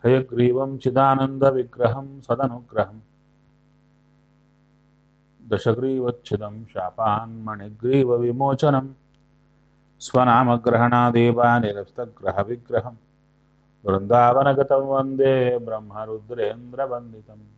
हयग्रीवं चिदानन्दविग्रहं सदनुग्रहं दशग्रीवच्छिदं शापान्मणिग्रीवविमोचनं स्वनामग्रहणादेव निरस्तग्रहविग्रहं वृन्दावनगतं वन्दे ब्रह्मरुद्रेन्द्रवन्दितम्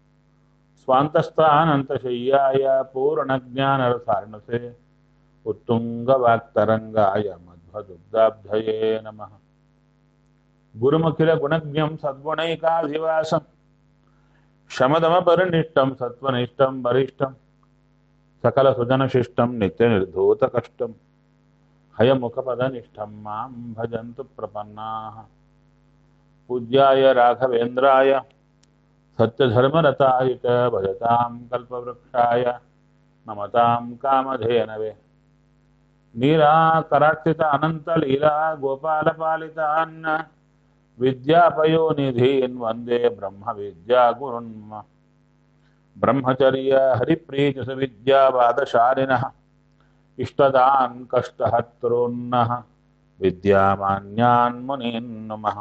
स्वान्तस्थानन्तशय्याय पूर्णज्ञानरसार्णसे उत्तुङ्गवाक्तरङ्गाय मध्वदुग्धाब्धये नमः गुरुमखिलगुणज्ञं सद्गुणैकाधिवासं शमदमपरिनिष्टं सत्त्वनिष्ठं वरिष्ठं सकलसुजनशिष्टं नित्यनिर्धूतकष्टं हयमुखपदनिष्ठं मां भजन्तु प्रपन्नाः पूज्याय राघवेन्द्राय सत्यधर्मरताय च भजतां कल्पवृक्षाय नमतां कामधेनवे नीलाकरार्चित अनन्तलीला गोपालपालितान् विद्यापयोनिधीन् वन्दे ब्रह्मविद्यागुरुन् ब्रह्मचर्य हरिप्रीतिसविद्यावादशालिनः इष्टदान् कष्टहर्तॄन्नः विद्यामान्यान् मुनीन् नमः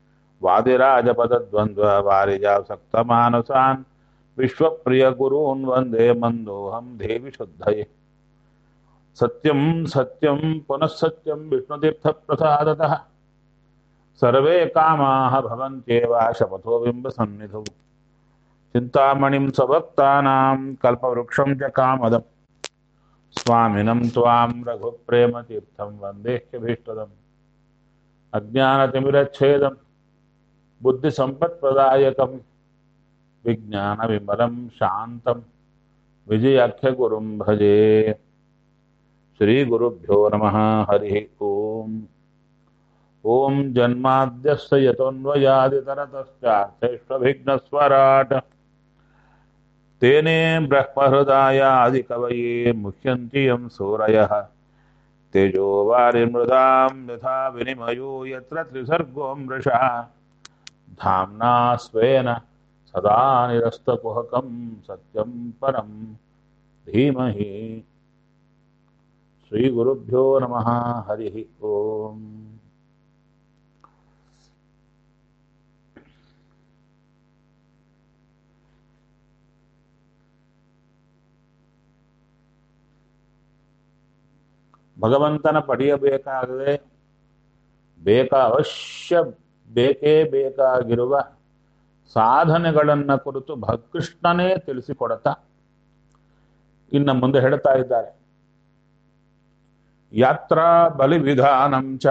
वादिराजपदद्वन्द्ववारिजासक्तमानसान् विश्वप्रियगुरून् वन्दे मन्दोऽहं देवि शुद्धये सत्यं सत्यं पुनः सत्यं विष्णुतीर्थप्रसादतः सर्वे कामाः भवन्त्येव शपथो बिम्बसन्निधौ चिन्तामणिं स्वभक्तानां कल्पवृक्षं च कामदम् स्वामिनं त्वां रघुप्रेमतीर्थं वन्देह्यभीष्टदम् अज्ञानतिमिरच्छेदं बुद्धिसम्पत्प्रदायकं विज्ञानविमलं शान्तं विजयाख्यगुरुं भजे श्रीगुरुभ्यो नमः हरिः ॐ ॐ जन्माद्यस्य यतोऽन्वयादितरतश्चार्थेष्वभिघ्नस्वराट् तेने ब्रह्महृदायादिकवये मुह्यन्ति यं सूरयः तेजो वारिमृदां यथा विनिमयो यत्र त्रिसर्गो मृषः धाम्ना स्वेन सदा निरस्तकुहकं सत्यं परं धीमहि श्रीगुरुभ्यो नमः हरिः ओम् ಭಗವಂತನ ಪಡೆಯಬೇಕಾಗದೆ ಬೇಕ ಅವಶ್ಯ ಬೇಕೇ ಬೇಕಾಗಿರುವ ಸಾಧನೆಗಳನ್ನು ಕುರಿತು ಭಕೃಷ್ಣನೇ ತಿಳಿಸಿಕೊಡತಾ ಇನ್ನು ಮುಂದೆ ಹೇಳ್ತಾ ಇದ್ದಾರೆ ಯಾತ್ರಾ ಬಲಿ ವಿಧಾನಂಚ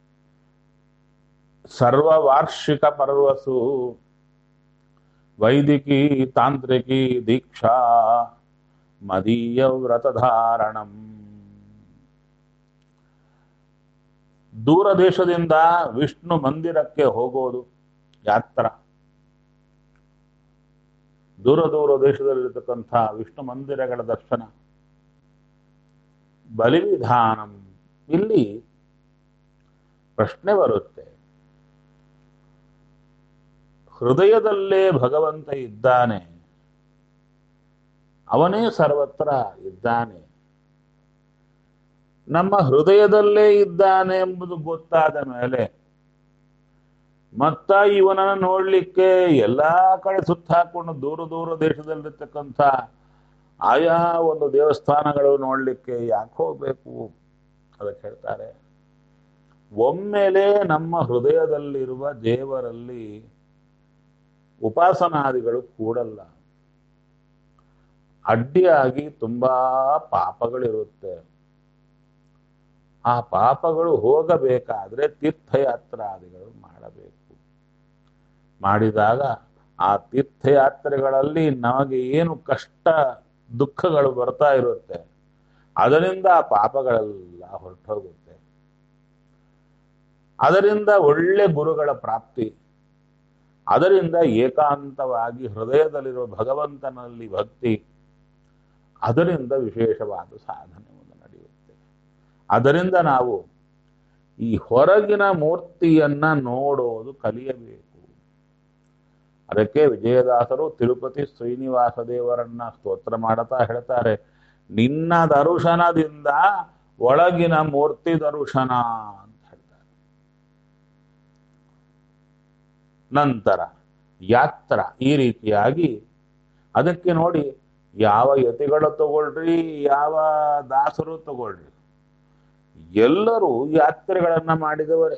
ಸರ್ವವಾರ್ಷಿಕ ಪರ್ವಸು ವೈದಿಕಿ ತಾಂತ್ರಿಕಿ ದೀಕ್ಷಾ ಮದೀಯ ವ್ರತಧಾರಣಂ ದೂರ ದೇಶದಿಂದ ವಿಷ್ಣು ಮಂದಿರಕ್ಕೆ ಹೋಗೋದು ಯಾತ್ರ ದೂರ ದೂರ ದೇಶದಲ್ಲಿರತಕ್ಕಂಥ ವಿಷ್ಣು ಮಂದಿರಗಳ ದರ್ಶನ ಬಲಿವಿಧಾನಂ ಇಲ್ಲಿ ಪ್ರಶ್ನೆ ಬರುತ್ತೆ ಹೃದಯದಲ್ಲೇ ಭಗವಂತ ಇದ್ದಾನೆ ಅವನೇ ಸರ್ವತ್ರ ಇದ್ದಾನೆ ನಮ್ಮ ಹೃದಯದಲ್ಲೇ ಇದ್ದಾನೆ ಎಂಬುದು ಗೊತ್ತಾದ ಮೇಲೆ ಮತ್ತ ಇವನನ್ನು ನೋಡ್ಲಿಕ್ಕೆ ಎಲ್ಲಾ ಕಡೆ ಸುತ್ತ ಹಾಕೊಂಡು ದೂರ ದೂರ ದೇಶದಲ್ಲಿರ್ತಕ್ಕಂಥ ಆಯಾ ಒಂದು ದೇವಸ್ಥಾನಗಳು ನೋಡ್ಲಿಕ್ಕೆ ಯಾಕೆ ಹೋಗ್ಬೇಕು ಅದಕ್ಕೆ ಹೇಳ್ತಾರೆ ಒಮ್ಮೆಲೆ ನಮ್ಮ ಹೃದಯದಲ್ಲಿರುವ ದೇವರಲ್ಲಿ ಉಪಾಸನಾದಿಗಳು ಕೂಡಲ್ಲ ಅಡ್ಡಿಯಾಗಿ ತುಂಬಾ ಪಾಪಗಳಿರುತ್ತೆ ಆ ಪಾಪಗಳು ಹೋಗಬೇಕಾದ್ರೆ ತೀರ್ಥಯಾತ್ರಾದಿಗಳು ಮಾಡಬೇಕು ಮಾಡಿದಾಗ ಆ ತೀರ್ಥಯಾತ್ರೆಗಳಲ್ಲಿ ನಮಗೆ ಏನು ಕಷ್ಟ ದುಃಖಗಳು ಬರ್ತಾ ಇರುತ್ತೆ ಅದರಿಂದ ಆ ಪಾಪಗಳೆಲ್ಲ ಹೊರಟೋಗುತ್ತೆ ಅದರಿಂದ ಒಳ್ಳೆ ಗುರುಗಳ ಪ್ರಾಪ್ತಿ ಅದರಿಂದ ಏಕಾಂತವಾಗಿ ಹೃದಯದಲ್ಲಿರುವ ಭಗವಂತನಲ್ಲಿ ಭಕ್ತಿ ಅದರಿಂದ ವಿಶೇಷವಾದ ಸಾಧನೆ ಒಂದು ನಡೆಯುತ್ತೆ ಅದರಿಂದ ನಾವು ಈ ಹೊರಗಿನ ಮೂರ್ತಿಯನ್ನ ನೋಡೋದು ಕಲಿಯಬೇಕು ಅದಕ್ಕೆ ವಿಜಯದಾಸರು ತಿರುಪತಿ ಶ್ರೀನಿವಾಸ ದೇವರನ್ನ ಸ್ತೋತ್ರ ಮಾಡುತ್ತಾ ಹೇಳ್ತಾರೆ ನಿನ್ನ ದರ್ಶನದಿಂದ ಒಳಗಿನ ಮೂರ್ತಿ ದರ್ಶನ ಅಂತ ಹೇಳ್ತಾರೆ ನಂತರ ಯಾತ್ರ ಈ ರೀತಿಯಾಗಿ ಅದಕ್ಕೆ ನೋಡಿ ಯಾವ ಯತಿಗಳು ತಗೊಳ್ರಿ ಯಾವ ದಾಸರು ತಗೊಳ್ರಿ ಎಲ್ಲರೂ ಯಾತ್ರೆಗಳನ್ನ ಮಾಡಿದವರೇ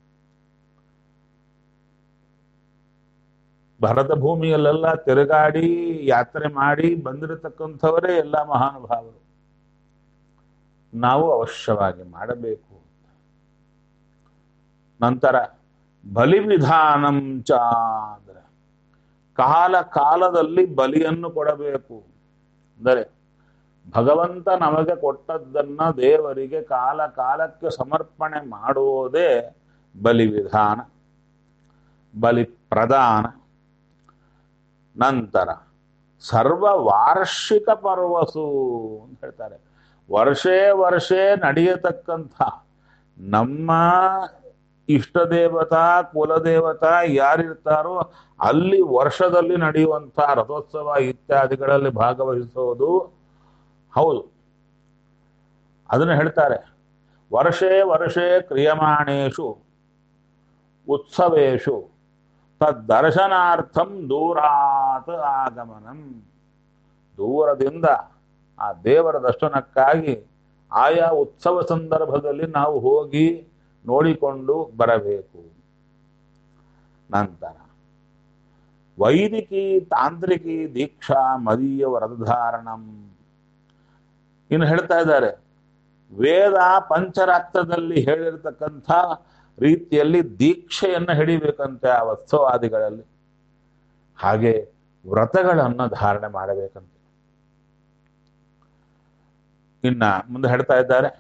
ಭರತ ಭೂಮಿಯಲ್ಲೆಲ್ಲ ತಿರುಗಾಡಿ ಯಾತ್ರೆ ಮಾಡಿ ಬಂದಿರತಕ್ಕಂಥವರೇ ಎಲ್ಲ ಮಹಾನುಭಾವರು ನಾವು ಅವಶ್ಯವಾಗಿ ಮಾಡಬೇಕು ನಂತರ ಬಲಿವಿಧಾನಂ ಚ ಅಂದ್ರೆ ಕಾಲ ಕಾಲದಲ್ಲಿ ಬಲಿಯನ್ನು ಕೊಡಬೇಕು ಅಂದರೆ ಭಗವಂತ ನಮಗೆ ಕೊಟ್ಟದ್ದನ್ನ ದೇವರಿಗೆ ಕಾಲ ಕಾಲಕ್ಕೆ ಸಮರ್ಪಣೆ ಮಾಡುವುದೇ ಬಲಿವಿಧಾನ ಬಲಿ ಪ್ರದಾನ ನಂತರ ಸರ್ವ ವಾರ್ಷಿಕ ಪರ್ವಸು ಅಂತ ಹೇಳ್ತಾರೆ ವರ್ಷೇ ವರ್ಷೇ ನಡೆಯತಕ್ಕಂಥ ನಮ್ಮ ಇಷ್ಟ ದೇವತಾ ಕುಲದೇವತಾ ಯಾರಿರ್ತಾರೋ ಅಲ್ಲಿ ವರ್ಷದಲ್ಲಿ ನಡೆಯುವಂಥ ರಥೋತ್ಸವ ಇತ್ಯಾದಿಗಳಲ್ಲಿ ಭಾಗವಹಿಸೋದು ಹೌದು ಅದನ್ನು ಹೇಳ್ತಾರೆ ವರ್ಷೇ ವರ್ಷೇ ಕ್ರಿಯಮಾಣೇಶು ಉತ್ಸವೇಶು ತದ್ದರ್ಶನಾರ್ಥಂ ದೂರಾತ್ ಆಗಮನಂ ದೂರದಿಂದ ಆ ದೇವರ ದರ್ಶನಕ್ಕಾಗಿ ಆಯಾ ಉತ್ಸವ ಸಂದರ್ಭದಲ್ಲಿ ನಾವು ಹೋಗಿ ನೋಡಿಕೊಂಡು ಬರಬೇಕು ನಂತರ ವೈದಿಕಿ ತಾಂತ್ರಿಕಿ ದೀಕ್ಷಾ ಮದೀಯ ವರಧಾರಣಂ ಇನ್ನು ಹೇಳ್ತಾ ಇದ್ದಾರೆ ವೇದ ಪಂಚರಾತ್ರದಲ್ಲಿ ಹೇಳಿರ್ತಕ್ಕಂಥ ರೀತಿಯಲ್ಲಿ ದೀಕ್ಷೆಯನ್ನು ಹಿಡಿಬೇಕಂತೆ ಆ ಉತ್ಸವಾದಿಗಳಲ್ಲಿ ಹಾಗೆ ವ್ರತಗಳನ್ನು ಧಾರಣೆ ಮಾಡಬೇಕಂತೆ ಇನ್ನ ಮುಂದೆ ಹೇಳ್ತಾ ಇದ್ದಾರೆ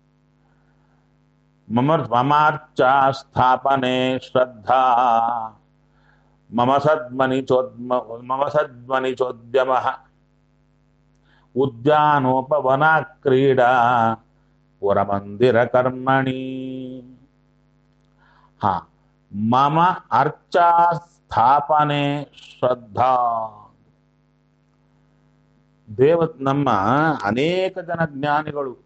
ಮಮ ಮಮಾರ್ಚ ಸ್ಥಾಪನೆ ಶ್ರದ್ಧಾ ಮಮ ಸದ್ಮನಿ ಚೋದ್ಮ ಮಮ ಸದ್ಮನಿ ಚೋದ್ಯಮ ಉದ್ಯಾನೋಪವನ ಕ್ರೀಡಾ ಪುರಮಂದಿರ ಕರ್ಮಣಿ ಹಾ ಮಮ ಅರ್ಚಾ ಸ್ಥಾಪನೆ ಶ್ರದ್ಧಾ ದೇವ ನಮ್ಮ ಅನೇಕ ಜನ ಜ್ಞಾನಿಗಳು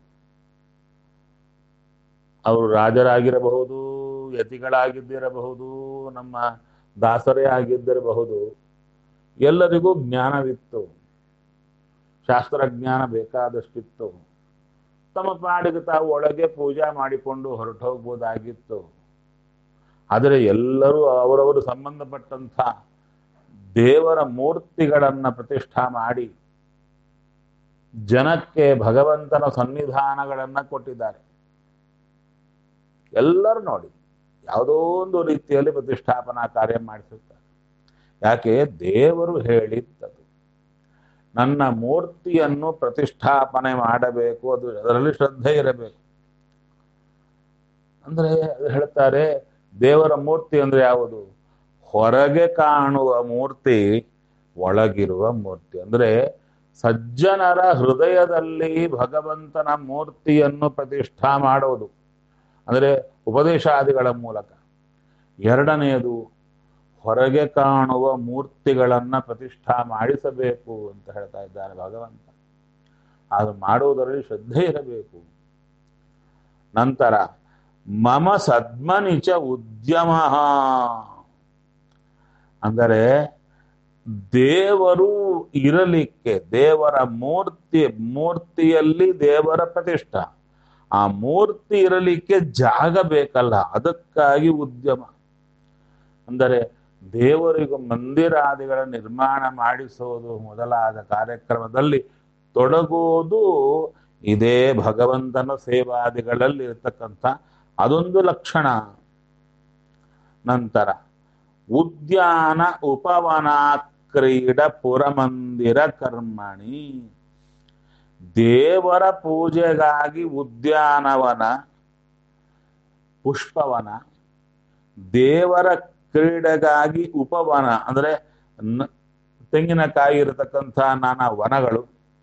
ಅವರು ರಾಜರಾಗಿರಬಹುದು ಯತಿಗಳಾಗಿದ್ದಿರಬಹುದು ನಮ್ಮ ದಾಸರೇ ಆಗಿದ್ದಿರಬಹುದು ಎಲ್ಲರಿಗೂ ಜ್ಞಾನವಿತ್ತು ಶಾಸ್ತ್ರಜ್ಞಾನ ಬೇಕಾದಷ್ಟಿತ್ತು ತಮ್ಮ ಪಾಡಿಗೆ ತಾವು ಒಳಗೆ ಪೂಜಾ ಮಾಡಿಕೊಂಡು ಹೊರಟು ಹೋಗ್ಬೋದಾಗಿತ್ತು ಆದರೆ ಎಲ್ಲರೂ ಅವರವರು ಸಂಬಂಧಪಟ್ಟಂಥ ದೇವರ ಮೂರ್ತಿಗಳನ್ನ ಪ್ರತಿಷ್ಠಾ ಮಾಡಿ ಜನಕ್ಕೆ ಭಗವಂತನ ಸನ್ನಿಧಾನಗಳನ್ನ ಕೊಟ್ಟಿದ್ದಾರೆ ಎಲ್ಲರೂ ನೋಡಿ ಯಾವುದೋ ಒಂದು ರೀತಿಯಲ್ಲಿ ಪ್ರತಿಷ್ಠಾಪನಾ ಕಾರ್ಯ ಮಾಡಿಸುತ್ತಾರೆ ಯಾಕೆ ದೇವರು ಹೇಳಿದ್ದದು ನನ್ನ ಮೂರ್ತಿಯನ್ನು ಪ್ರತಿಷ್ಠಾಪನೆ ಮಾಡಬೇಕು ಅದು ಅದರಲ್ಲಿ ಶ್ರದ್ಧೆ ಇರಬೇಕು ಅಂದ್ರೆ ಅದು ಹೇಳ್ತಾರೆ ದೇವರ ಮೂರ್ತಿ ಅಂದ್ರೆ ಯಾವುದು ಹೊರಗೆ ಕಾಣುವ ಮೂರ್ತಿ ಒಳಗಿರುವ ಮೂರ್ತಿ ಅಂದ್ರೆ ಸಜ್ಜನರ ಹೃದಯದಲ್ಲಿ ಭಗವಂತನ ಮೂರ್ತಿಯನ್ನು ಪ್ರತಿಷ್ಠಾ ಮಾಡೋದು ಅಂದರೆ ಉಪದೇಶಾದಿಗಳ ಮೂಲಕ ಎರಡನೆಯದು ಹೊರಗೆ ಕಾಣುವ ಮೂರ್ತಿಗಳನ್ನ ಪ್ರತಿಷ್ಠಾ ಮಾಡಿಸಬೇಕು ಅಂತ ಹೇಳ್ತಾ ಇದ್ದಾರೆ ಭಗವಂತ ಅದು ಮಾಡುವುದರಲ್ಲಿ ಶ್ರದ್ಧೆ ಇರಬೇಕು ನಂತರ ಮಮ ಸದ್ಮನಿಚ ಉದ್ಯಮ ಅಂದರೆ ದೇವರು ಇರಲಿಕ್ಕೆ ದೇವರ ಮೂರ್ತಿ ಮೂರ್ತಿಯಲ್ಲಿ ದೇವರ ಪ್ರತಿಷ್ಠಾ ಆ ಮೂರ್ತಿ ಇರಲಿಕ್ಕೆ ಜಾಗ ಬೇಕಲ್ಲ ಅದಕ್ಕಾಗಿ ಉದ್ಯಮ ಅಂದರೆ ದೇವರಿಗೂ ಮಂದಿರಾದಿಗಳ ನಿರ್ಮಾಣ ಮಾಡಿಸೋದು ಮೊದಲಾದ ಕಾರ್ಯಕ್ರಮದಲ್ಲಿ ತೊಡಗೋದು ಇದೇ ಭಗವಂತನ ಸೇವಾದಿಗಳಲ್ಲಿ ಇರ್ತಕ್ಕಂಥ ಅದೊಂದು ಲಕ್ಷಣ ನಂತರ ಉದ್ಯಾನ ಉಪವನ ಕ್ರೀಡ ಪುರಮಂದಿರ ಕರ್ಮಣಿ ದೇವರ ಪೂಜೆಗಾಗಿ ಉದ್ಯಾನವನ ಪುಷ್ಪವನ ದೇವರ ಕ್ರೀಡೆಗಾಗಿ ಉಪವನ ಅಂದ್ರೆ ನ- ತೆಂಗಿನಕಾಯಿ ಇರತಕ್ಕಂಥ ನಾನಾ ವನಗಳು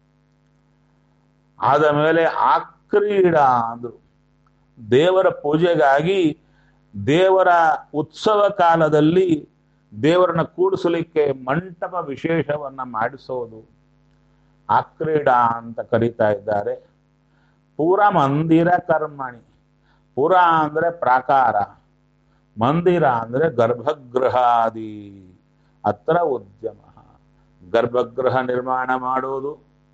ಆದ ಮೇಲೆ ಆಕ್ರೀಡಾ ಅಂದ್ರು ದೇವರ ಪೂಜೆಗಾಗಿ ದೇವರ ಉತ್ಸವ ಕಾಲದಲ್ಲಿ ದೇವರನ್ನ ಕೂಡಿಸಲಿಕ್ಕೆ ಮಂಟಪ ವಿಶೇಷವನ್ನ ಮಾಡಿಸೋದು ಆಕ್ರೀಡಾ ಅಂತ ಕರೀತಾ ಇದ್ದಾರೆ ಪುರ ಮಂದಿರ ಕರ್ಮಣಿ ಪುರ ಅಂದ್ರೆ ಪ್ರಾಕಾರ ಮಂದಿರ ಅಂದ್ರೆ ಗರ್ಭಗೃಹಾದಿ ಅತ್ರ ಉದ್ಯಮ ಗರ್ಭಗೃಹ ನಿರ್ಮಾಣ ಮಾಡೋದು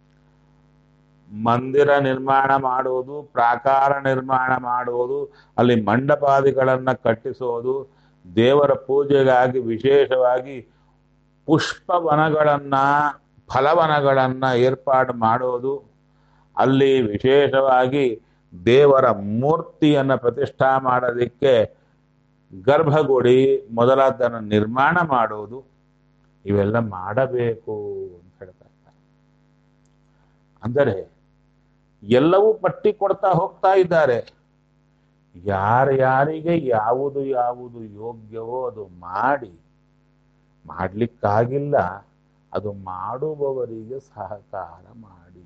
ಮಂದಿರ ನಿರ್ಮಾಣ ಮಾಡುವುದು ಪ್ರಾಕಾರ ನಿರ್ಮಾಣ ಮಾಡುವುದು ಅಲ್ಲಿ ಮಂಡಪಾದಿಗಳನ್ನ ಕಟ್ಟಿಸೋದು ದೇವರ ಪೂಜೆಗಾಗಿ ವಿಶೇಷವಾಗಿ ಪುಷ್ಪವನಗಳನ್ನ ಫಲವನಗಳನ್ನ ಏರ್ಪಾಡು ಮಾಡೋದು ಅಲ್ಲಿ ವಿಶೇಷವಾಗಿ ದೇವರ ಮೂರ್ತಿಯನ್ನು ಪ್ರತಿಷ್ಠಾ ಮಾಡೋದಕ್ಕೆ ಗರ್ಭಗುಡಿ ಮೊದಲಾದನ್ನು ನಿರ್ಮಾಣ ಮಾಡುವುದು ಇವೆಲ್ಲ ಮಾಡಬೇಕು ಅಂತ ಹೇಳ್ತಾ ಇದ್ದಾರೆ ಅಂದರೆ ಎಲ್ಲವೂ ಪಟ್ಟಿ ಕೊಡ್ತಾ ಹೋಗ್ತಾ ಇದ್ದಾರೆ ಯಾರ್ಯಾರಿಗೆ ಯಾವುದು ಯಾವುದು ಯೋಗ್ಯವೋ ಅದು ಮಾಡಿ ಮಾಡ್ಲಿಕ್ಕಾಗಿಲ್ಲ ಅದು ಮಾಡುವವರಿಗೆ ಸಹಕಾರ ಮಾಡಿ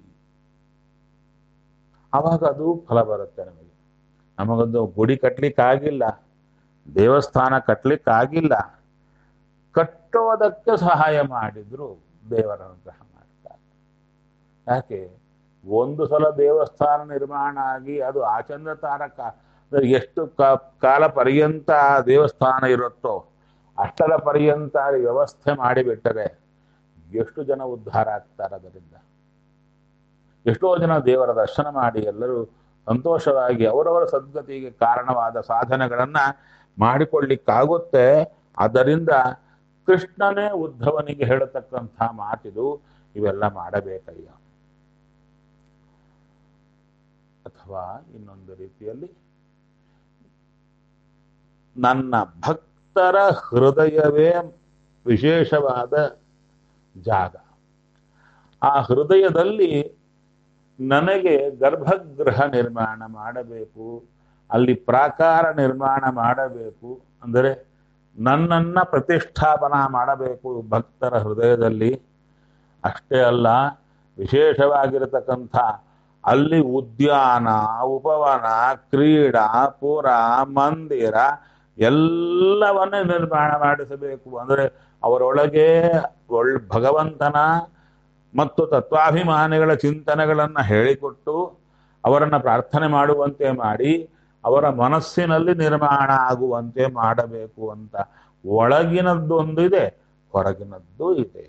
ಅವಾಗ ಅದು ಫಲ ಬರುತ್ತೆ ನಮಗೆ ನಮಗೊಂದು ಗುಡಿ ಕಟ್ಲಿಕ್ಕಾಗಿಲ್ಲ ದೇವಸ್ಥಾನ ಕಟ್ಲಿಕ್ಕಾಗಿಲ್ಲ ಕಟ್ಟೋದಕ್ಕೆ ಸಹಾಯ ಮಾಡಿದ್ರು ದೇವರ ಅನುಗ್ರಹ ಮಾಡ್ತಾರೆ ಯಾಕೆ ಒಂದು ಸಲ ದೇವಸ್ಥಾನ ನಿರ್ಮಾಣ ಆಗಿ ಅದು ಆಚಂದ್ರ ತಾರಕ ಅಂದ್ರೆ ಎಷ್ಟು ಕಾ- ಕಾಲ ಪರ್ಯಂತ ಆ ದೇವಸ್ಥಾನ ಇರುತ್ತೋ ಅಷ್ಟರ ಪರ್ಯಂತ ವ್ಯವಸ್ಥೆ ಮಾಡಿಬಿಟ್ಟರೆ ಎಷ್ಟು ಜನ ಉದ್ಧಾರ ಆಗ್ತಾರೆ ಅದರಿಂದ ಎಷ್ಟೋ ಜನ ದೇವರ ದರ್ಶನ ಮಾಡಿ ಎಲ್ಲರೂ ಸಂತೋಷವಾಗಿ ಅವರವರ ಸದ್ಗತಿಗೆ ಕಾರಣವಾದ ಸಾಧನೆಗಳನ್ನ ಮಾಡಿಕೊಳ್ಳಿಕ್ಕಾಗುತ್ತೆ ಆದ್ದರಿಂದ ಕೃಷ್ಣನೇ ಉದ್ಧವನಿಗೆ ಹೇಳತಕ್ಕಂಥ ಮಾತಿದು ಇವೆಲ್ಲ ಮಾಡಬೇಕಯ್ಯ ಅಥವಾ ಇನ್ನೊಂದು ರೀತಿಯಲ್ಲಿ ನನ್ನ ಭಕ್ತರ ಹೃದಯವೇ ವಿಶೇಷವಾದ ಜಾಗ ಆ ಹೃದಯದಲ್ಲಿ ನನಗೆ ಗರ್ಭಗೃಹ ನಿರ್ಮಾಣ ಮಾಡಬೇಕು ಅಲ್ಲಿ ಪ್ರಾಕಾರ ನಿರ್ಮಾಣ ಮಾಡಬೇಕು ಅಂದರೆ ನನ್ನನ್ನ ಪ್ರತಿಷ್ಠಾಪನಾ ಮಾಡಬೇಕು ಭಕ್ತರ ಹೃದಯದಲ್ಲಿ ಅಷ್ಟೇ ಅಲ್ಲ ವಿಶೇಷವಾಗಿರತಕ್ಕಂಥ ಅಲ್ಲಿ ಉದ್ಯಾನ ಉಪವನ ಕ್ರೀಡಾ ಪುರ ಮಂದಿರ ಎಲ್ಲವನ್ನೇ ನಿರ್ಮಾಣ ಮಾಡಿಸಬೇಕು ಅಂದರೆ ಅವರೊಳಗೆ ಒಳ್ ಭಗವಂತನ ಮತ್ತು ತತ್ವಾಭಿಮಾನಿಗಳ ಚಿಂತನೆಗಳನ್ನು ಹೇಳಿಕೊಟ್ಟು ಅವರನ್ನು ಪ್ರಾರ್ಥನೆ ಮಾಡುವಂತೆ ಮಾಡಿ ಅವರ ಮನಸ್ಸಿನಲ್ಲಿ ನಿರ್ಮಾಣ ಆಗುವಂತೆ ಮಾಡಬೇಕು ಅಂತ ಒಳಗಿನದ್ದೊಂದು ಇದೆ ಹೊರಗಿನದ್ದು ಇದೆ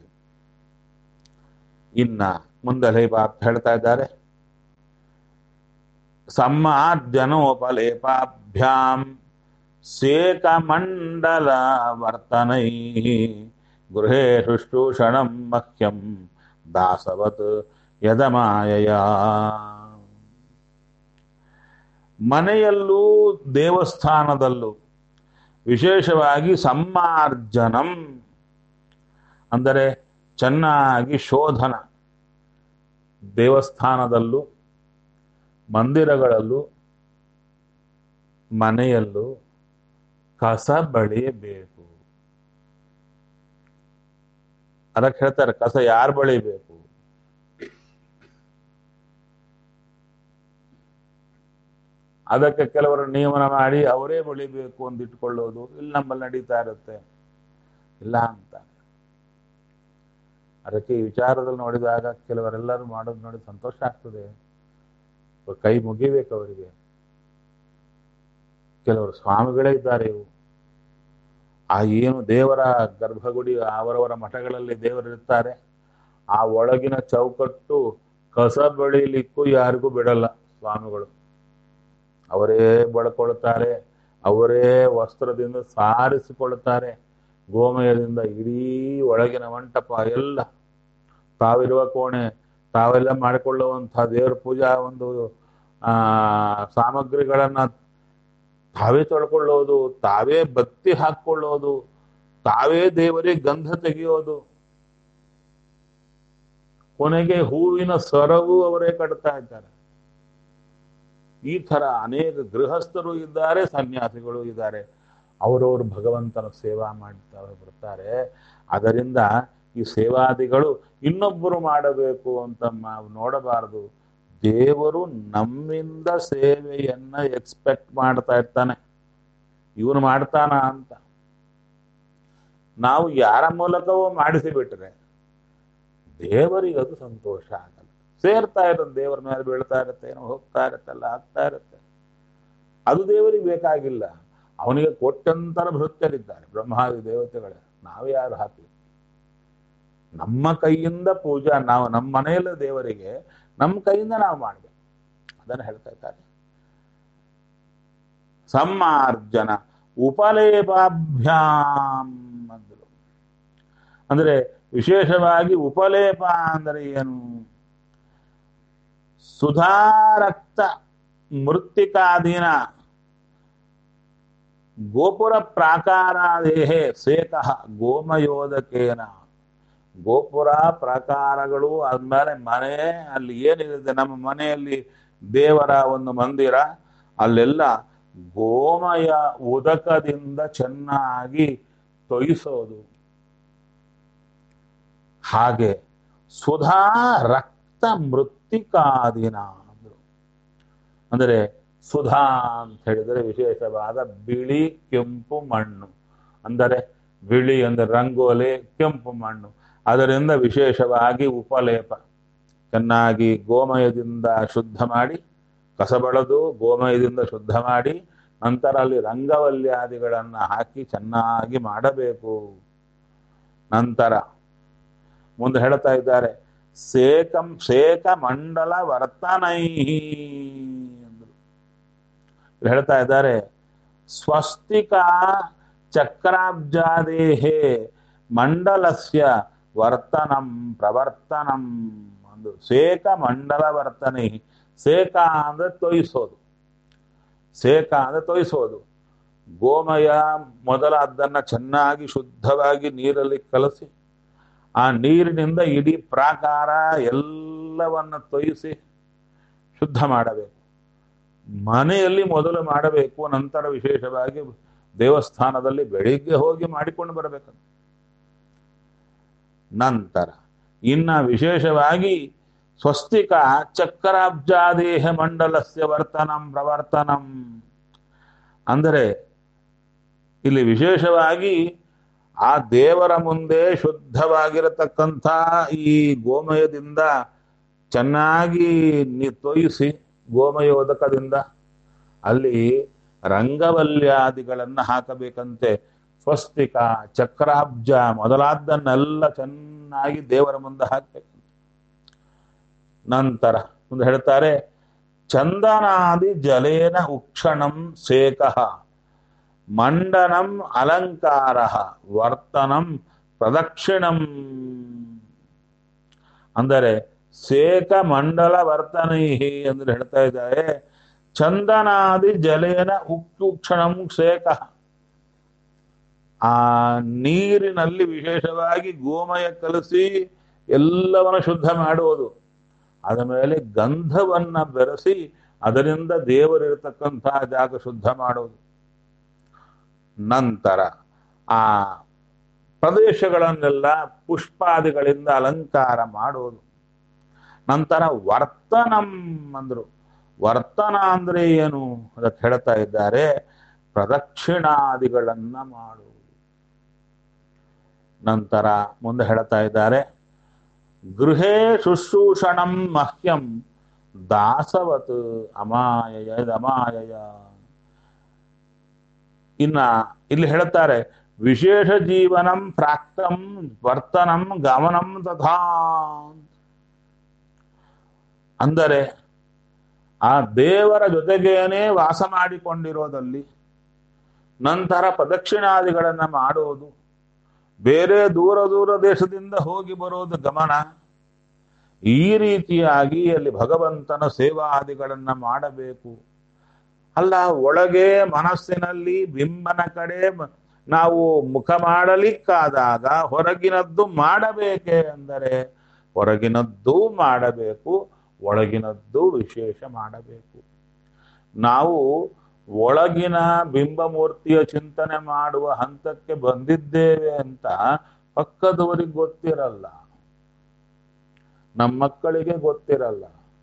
ಇನ್ನ ಮುಂದೆ ಪಾಪ ಹೇಳ್ತಾ ಇದ್ದಾರೆ ಸಮ್ಮಾರ್ಜನೋಪಲೇಪಾಭ್ಯಾಂ ಸೇಕಮಂಡಲ ವರ್ತನೈ ಗೃಹೇ ಶುಶ್ರೂಷಣಂ ಮಹ್ಯಂ ದಾಸವತ್ ಯದಮಾಯಯ ಮನೆಯಲ್ಲೂ ದೇವಸ್ಥಾನದಲ್ಲೂ ವಿಶೇಷವಾಗಿ ಸಮ್ಮಾರ್ಜನಂ ಅಂದರೆ ಚೆನ್ನಾಗಿ ಶೋಧನ ದೇವಸ್ಥಾನದಲ್ಲೂ ಮಂದಿರಗಳಲ್ಲೂ ಮನೆಯಲ್ಲೂ ಕಸ ಬಳಿಯಬೇಕು ಅದಕ್ಕೆ ಹೇಳ್ತಾರೆ ಕಸ ಯಾರು ಬಳಿಬೇಕು ಅದಕ್ಕೆ ಕೆಲವರು ನಿಯಮನ ಮಾಡಿ ಅವರೇ ಬಳಿಬೇಕು ಅಂತ ಇಟ್ಕೊಳ್ಳೋದು ಇಲ್ಲಿ ನಮ್ಮಲ್ಲಿ ನಡೀತಾ ಇರುತ್ತೆ ಇಲ್ಲ ಅಂತ ಅದಕ್ಕೆ ಈ ವಿಚಾರದಲ್ಲಿ ನೋಡಿದಾಗ ಕೆಲವರೆಲ್ಲರೂ ಮಾಡೋದು ನೋಡಿ ಸಂತೋಷ ಆಗ್ತದೆ ಅವ್ರ ಕೈ ಮುಗಿಬೇಕು ಅವರಿಗೆ ಕೆಲವರು ಸ್ವಾಮಿಗಳೇ ಇದ್ದಾರೆ ಇವು ಆ ಏನು ದೇವರ ಗರ್ಭಗುಡಿ ಅವರವರ ಮಠಗಳಲ್ಲಿ ದೇವರಿರ್ತಾರೆ ಆ ಒಳಗಿನ ಚೌಕಟ್ಟು ಕಸ ಬೆಳಿಲಿಕ್ಕೂ ಯಾರಿಗೂ ಬಿಡಲ್ಲ ಸ್ವಾಮಿಗಳು ಅವರೇ ಬಳ್ಕೊಳ್ತಾರೆ ಅವರೇ ವಸ್ತ್ರದಿಂದ ಸಾರಿಸಿಕೊಳ್ತಾರೆ ಗೋಮಯದಿಂದ ಇಡೀ ಒಳಗಿನ ಮಂಟಪ ಎಲ್ಲ ತಾವಿರುವ ಕೋಣೆ ತಾವೆಲ್ಲ ಮಾಡಿಕೊಳ್ಳುವಂತಹ ದೇವರ ಪೂಜಾ ಒಂದು ಆ ಸಾಮಗ್ರಿಗಳನ್ನ ತಾವೇ ತೊಳ್ಕೊಳ್ಳೋದು ತಾವೇ ಬತ್ತಿ ಹಾಕೊಳ್ಳೋದು ತಾವೇ ದೇವರಿಗೆ ಗಂಧ ತೆಗೆಯೋದು ಕೊನೆಗೆ ಹೂವಿನ ಸರವು ಅವರೇ ಕಟ್ತಾ ಇದ್ದಾರೆ ಈ ತರ ಅನೇಕ ಗೃಹಸ್ಥರು ಇದ್ದಾರೆ ಸನ್ಯಾಸಿಗಳು ಇದ್ದಾರೆ ಅವರವರು ಭಗವಂತನ ಸೇವಾ ಮಾಡ್ತಾ ಬರ್ತಾರೆ ಅದರಿಂದ ಈ ಸೇವಾದಿಗಳು ಇನ್ನೊಬ್ಬರು ಮಾಡಬೇಕು ಅಂತ ನಾವು ನೋಡಬಾರದು ದೇವರು ನಮ್ಮಿಂದ ಸೇವೆಯನ್ನ ಎಕ್ಸ್ಪೆಕ್ಟ್ ಮಾಡ್ತಾ ಇರ್ತಾನೆ ಇವನು ಮಾಡ್ತಾನ ಅಂತ ನಾವು ಯಾರ ಮೂಲಕವೂ ಮಾಡಿಸಿ ಬಿಟ್ರೆ ದೇವರಿಗೆ ಅದು ಸಂತೋಷ ಆಗಲ್ಲ ಸೇರ್ತಾ ಇರುತ್ತೆ ದೇವರ ಮೇಲೆ ಬೀಳ್ತಾ ಇರುತ್ತೆ ಏನೋ ಹೋಗ್ತಾ ಇರುತ್ತೆ ಎಲ್ಲ ಆಗ್ತಾ ಇರುತ್ತೆ ಅದು ದೇವರಿಗೆ ಬೇಕಾಗಿಲ್ಲ ಅವನಿಗೆ ಕೋಟ್ಯಂತರ ಭೃತ್ಯರಿದ್ದಾರೆ ಬ್ರಹ್ಮಾದಿ ದೇವತೆಗಳೇ ನಾವೇ ಯಾರು ಹಾಕಿ ನಮ್ಮ ಕೈಯಿಂದ ಪೂಜಾ ನಾವು ನಮ್ಮ ಮನೆಯಲ್ಲ ದೇವರಿಗೆ ನಮ್ಮ ಕೈಯಿಂದ ನಾವು ಮಾಡಬೇಕು ಅದನ್ನು ಹೇಳ್ತಾ ಇದ್ದಾರೆ ಸಮ್ಮಾರ್ಜನ ಉಪಲೇಪಾಭ್ಯಾಂ ಅಂದರು ಅಂದ್ರೆ ವಿಶೇಷವಾಗಿ ಉಪಲೇಪ ಅಂದರೆ ಏನು ಸುಧಾರಕ್ತ ಮೃತ್ತಿಕಾದೀನ ಗೋಪುರ ಪ್ರಾಕಾರಾದೇಹೆ ಸೇಕಃ ಗೋಮಯೋದಕೇನ ಗೋಪುರ ಪ್ರಾಕಾರಗಳು ಆದ್ಮೇಲೆ ಮನೆ ಅಲ್ಲಿ ಏನಿದೆ ನಮ್ಮ ಮನೆಯಲ್ಲಿ ದೇವರ ಒಂದು ಮಂದಿರ ಅಲ್ಲೆಲ್ಲ ಗೋಮಯ ಉದಕದಿಂದ ಚೆನ್ನಾಗಿ ತೊಯಿಸೋದು ಹಾಗೆ ಸುಧಾ ರಕ್ತ ಮೃತ್ತಿಕಾದಿನ ಅಂದ್ರು ಅಂದರೆ ಸುಧಾ ಅಂತ ಹೇಳಿದರೆ ವಿಶೇಷವಾದ ಬಿಳಿ ಕೆಂಪು ಮಣ್ಣು ಅಂದರೆ ಬಿಳಿ ಅಂದರೆ ರಂಗೋಲೆ ಕೆಂಪು ಮಣ್ಣು ಅದರಿಂದ ವಿಶೇಷವಾಗಿ ಉಪಲೇಪ ಚೆನ್ನಾಗಿ ಗೋಮಯದಿಂದ ಶುದ್ಧ ಮಾಡಿ ಕಸಬಳದು ಗೋಮಯದಿಂದ ಶುದ್ಧ ಮಾಡಿ ನಂತರ ಅಲ್ಲಿ ರಂಗವಲ್ಯಾದಿಗಳನ್ನು ಹಾಕಿ ಚೆನ್ನಾಗಿ ಮಾಡಬೇಕು ನಂತರ ಮುಂದೆ ಹೇಳ್ತಾ ಇದ್ದಾರೆ ಸೇಕಂ ಸೇಕ ಮಂಡಲ ವರ್ತನೈ ಅಂದ್ರು ಇಲ್ಲಿ ಹೇಳ್ತಾ ಇದ್ದಾರೆ ಸ್ವಸ್ತಿಕ ಚಕ್ರಾಬ್ಜಾದೇಹೇ ಮಂಡಲಸ್ಯ ವರ್ತನಂ ಪ್ರವರ್ತನಂ ಒಂದು ಸೇಕ ಮಂಡಲ ವರ್ತನೆ ಸೇಕ ಅಂದ್ರೆ ತೊಯಿಸೋದು ಸೇಕ ಅಂದ್ರೆ ತೊಯಿಸೋದು ಗೋಮಯ ಮೊದಲಾದ್ದನ್ನ ಚೆನ್ನಾಗಿ ಶುದ್ಧವಾಗಿ ನೀರಲ್ಲಿ ಕಲಸಿ ಆ ನೀರಿನಿಂದ ಇಡೀ ಪ್ರಾಕಾರ ಎಲ್ಲವನ್ನ ತೊಯಿಸಿ ಶುದ್ಧ ಮಾಡಬೇಕು ಮನೆಯಲ್ಲಿ ಮೊದಲು ಮಾಡಬೇಕು ನಂತರ ವಿಶೇಷವಾಗಿ ದೇವಸ್ಥಾನದಲ್ಲಿ ಬೆಳಿಗ್ಗೆ ಹೋಗಿ ಮಾಡಿಕೊಂಡು ಬರಬೇಕು ನಂತರ ಇನ್ನ ವಿಶೇಷವಾಗಿ ಸ್ವಸ್ತಿಕ ಚಕ್ರಾಬ್ಜಾದೇಹ ಮಂಡಲಸ್ಯ ವರ್ತನಂ ಪ್ರವರ್ತನಂ ಅಂದರೆ ಇಲ್ಲಿ ವಿಶೇಷವಾಗಿ ಆ ದೇವರ ಮುಂದೆ ಶುದ್ಧವಾಗಿರತಕ್ಕಂಥ ಈ ಗೋಮಯದಿಂದ ಚೆನ್ನಾಗಿ ನಿ ತೊಯಿಸಿ ಗೋಮಯೋದಕದಿಂದ ಅಲ್ಲಿ ರಂಗವಲ್ಯಾದಿಗಳನ್ನು ಹಾಕಬೇಕಂತೆ ಸ್ವಸ್ತಿಕ ಚಕ್ರಾಬ್ಜ ಮೊದಲಾದ್ದನ್ನೆಲ್ಲ ಚೆನ್ನಾಗಿ ದೇವರ ಮುಂದೆ ಹಾಕಬೇಕು ನಂತರ ಮುಂದೆ ಹೇಳ್ತಾರೆ ಚಂದನಾದಿ ಜಲೇನ ಉಕ್ಷಣಂ ಸೇಕಃ ಮಂಡನಂ ಅಲಂಕಾರ ವರ್ತನಂ ಪ್ರದಕ್ಷಿಣಂ ಅಂದರೆ ಸೇಕ ಮಂಡಲ ವರ್ತನೈ ಅಂದ್ರೆ ಹೇಳ್ತಾ ಇದ್ದಾರೆ ಚಂದನಾದಿ ಜಲೇನ ಉಕ್ಷಣಂ ಸೇಕ ಆ ನೀರಿನಲ್ಲಿ ವಿಶೇಷವಾಗಿ ಗೋಮಯ ಕಲಸಿ ಎಲ್ಲವನ್ನ ಶುದ್ಧ ಮಾಡುವುದು ಅದ ಮೇಲೆ ಗಂಧವನ್ನ ಬೆರೆಸಿ ಅದರಿಂದ ದೇವರಿರತಕ್ಕಂತಹ ಜಾಗ ಶುದ್ಧ ಮಾಡುವುದು ನಂತರ ಆ ಪ್ರದೇಶಗಳನ್ನೆಲ್ಲ ಪುಷ್ಪಾದಿಗಳಿಂದ ಅಲಂಕಾರ ಮಾಡುವುದು ನಂತರ ವರ್ತನಂ ಅಂದ್ರು ವರ್ತನ ಅಂದ್ರೆ ಏನು ಅದಕ್ಕೆ ಹೇಳ್ತಾ ಇದ್ದಾರೆ ಪ್ರದಕ್ಷಿಣಾದಿಗಳನ್ನ ಮಾಡುವುದು ನಂತರ ಮುಂದೆ ಹೇಳ್ತಾ ಇದ್ದಾರೆ ಗೃಹೇ ಶುಶ್ರೂಷಣಂ ಮಹ್ಯಂ ದಾಸವತ್ ಅಮಾಯಯ ಅಮಾಯಯ ಇನ್ನ ಇಲ್ಲಿ ಹೇಳ್ತಾರೆ ವಿಶೇಷ ಜೀವನಂ ಪ್ರಾಕ್ತಂ ವರ್ತನಂ ಗಮನಂ ತಥಾ ಅಂದರೆ ಆ ದೇವರ ಜೊತೆಗೇನೆ ವಾಸ ಮಾಡಿಕೊಂಡಿರೋದಲ್ಲಿ ನಂತರ ಪ್ರದಕ್ಷಿಣಾದಿಗಳನ್ನ ಮಾಡೋದು ಬೇರೆ ದೂರ ದೂರ ದೇಶದಿಂದ ಹೋಗಿ ಬರೋದು ಗಮನ ಈ ರೀತಿಯಾಗಿ ಅಲ್ಲಿ ಭಗವಂತನ ಸೇವಾದಿಗಳನ್ನ ಮಾಡಬೇಕು ಅಲ್ಲ ಒಳಗೆ ಮನಸ್ಸಿನಲ್ಲಿ ಬಿಂಬನ ಕಡೆ ನಾವು ಮುಖ ಮಾಡಲಿಕ್ಕಾದಾಗ ಹೊರಗಿನದ್ದು ಮಾಡಬೇಕೆ ಅಂದರೆ ಹೊರಗಿನದ್ದು ಮಾಡಬೇಕು ಒಳಗಿನದ್ದು ವಿಶೇಷ ಮಾಡಬೇಕು ನಾವು ಒಳಗಿನ ಬಿಂಬಮೂರ್ತಿಯ ಚಿಂತನೆ ಮಾಡುವ ಹಂತಕ್ಕೆ ಬಂದಿದ್ದೇವೆ ಅಂತ ಪಕ್ಕದವರಿಗೆ ಗೊತ್ತಿರಲ್ಲ ನಮ್ಮ ಮಕ್ಕಳಿಗೆ ಗೊತ್ತಿರಲ್ಲ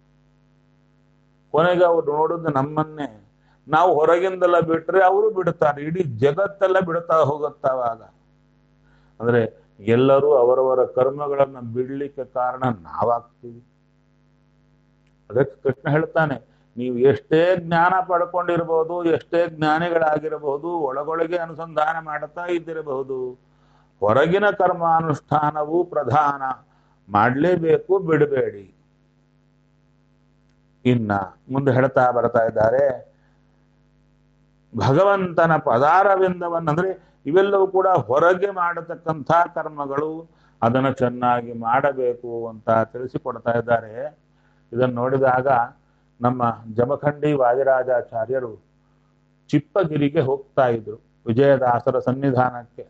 ಕೊನೆಗೆ ಅವ್ರು ನೋಡುದು ನಮ್ಮನ್ನೇ ನಾವು ಹೊರಗಿಂದೆಲ್ಲ ಬಿಟ್ರೆ ಅವರು ಬಿಡ್ತಾರೆ ಇಡೀ ಜಗತ್ತೆಲ್ಲ ಬಿಡ್ತಾ ಹೋಗುತ್ತವಾಗ ಅಂದ್ರೆ ಎಲ್ಲರೂ ಅವರವರ ಕರ್ಮಗಳನ್ನ ಬಿಡ್ಲಿಕ್ಕೆ ಕಾರಣ ನಾವಾಗ್ತೀವಿ ಅದಕ್ಕೆ ಕೃಷ್ಣ ಹೇಳ್ತಾನೆ ನೀವು ಎಷ್ಟೇ ಜ್ಞಾನ ಪಡ್ಕೊಂಡಿರಬಹುದು ಎಷ್ಟೇ ಜ್ಞಾನಿಗಳಾಗಿರಬಹುದು ಒಳಗೊಳಗೆ ಅನುಸಂಧಾನ ಮಾಡುತ್ತಾ ಇದ್ದಿರಬಹುದು ಹೊರಗಿನ ಕರ್ಮಾನುಷ್ಠಾನವು ಪ್ರಧಾನ ಮಾಡಲೇಬೇಕು ಬಿಡಬೇಡಿ ಇನ್ನ ಮುಂದೆ ಹೇಳ್ತಾ ಬರ್ತಾ ಇದ್ದಾರೆ ಭಗವಂತನ ಪದಾರವಿಂದವನ್ನಂದ್ರೆ ಇವೆಲ್ಲವೂ ಕೂಡ ಹೊರಗೆ ಮಾಡತಕ್ಕಂಥ ಕರ್ಮಗಳು ಅದನ್ನು ಚೆನ್ನಾಗಿ ಮಾಡಬೇಕು ಅಂತ ತಿಳಿಸಿಕೊಡ್ತಾ ಇದ್ದಾರೆ ಇದನ್ನು ನೋಡಿದಾಗ ನಮ್ಮ ಜಮಖಂಡಿ ವಾದಿರಾಜಾಚಾರ್ಯರು ಚಿಪ್ಪಗಿರಿಗೆ ಹೋಗ್ತಾ ಇದ್ರು ವಿಜಯದಾಸರ ಸನ್ನಿಧಾನಕ್ಕೆ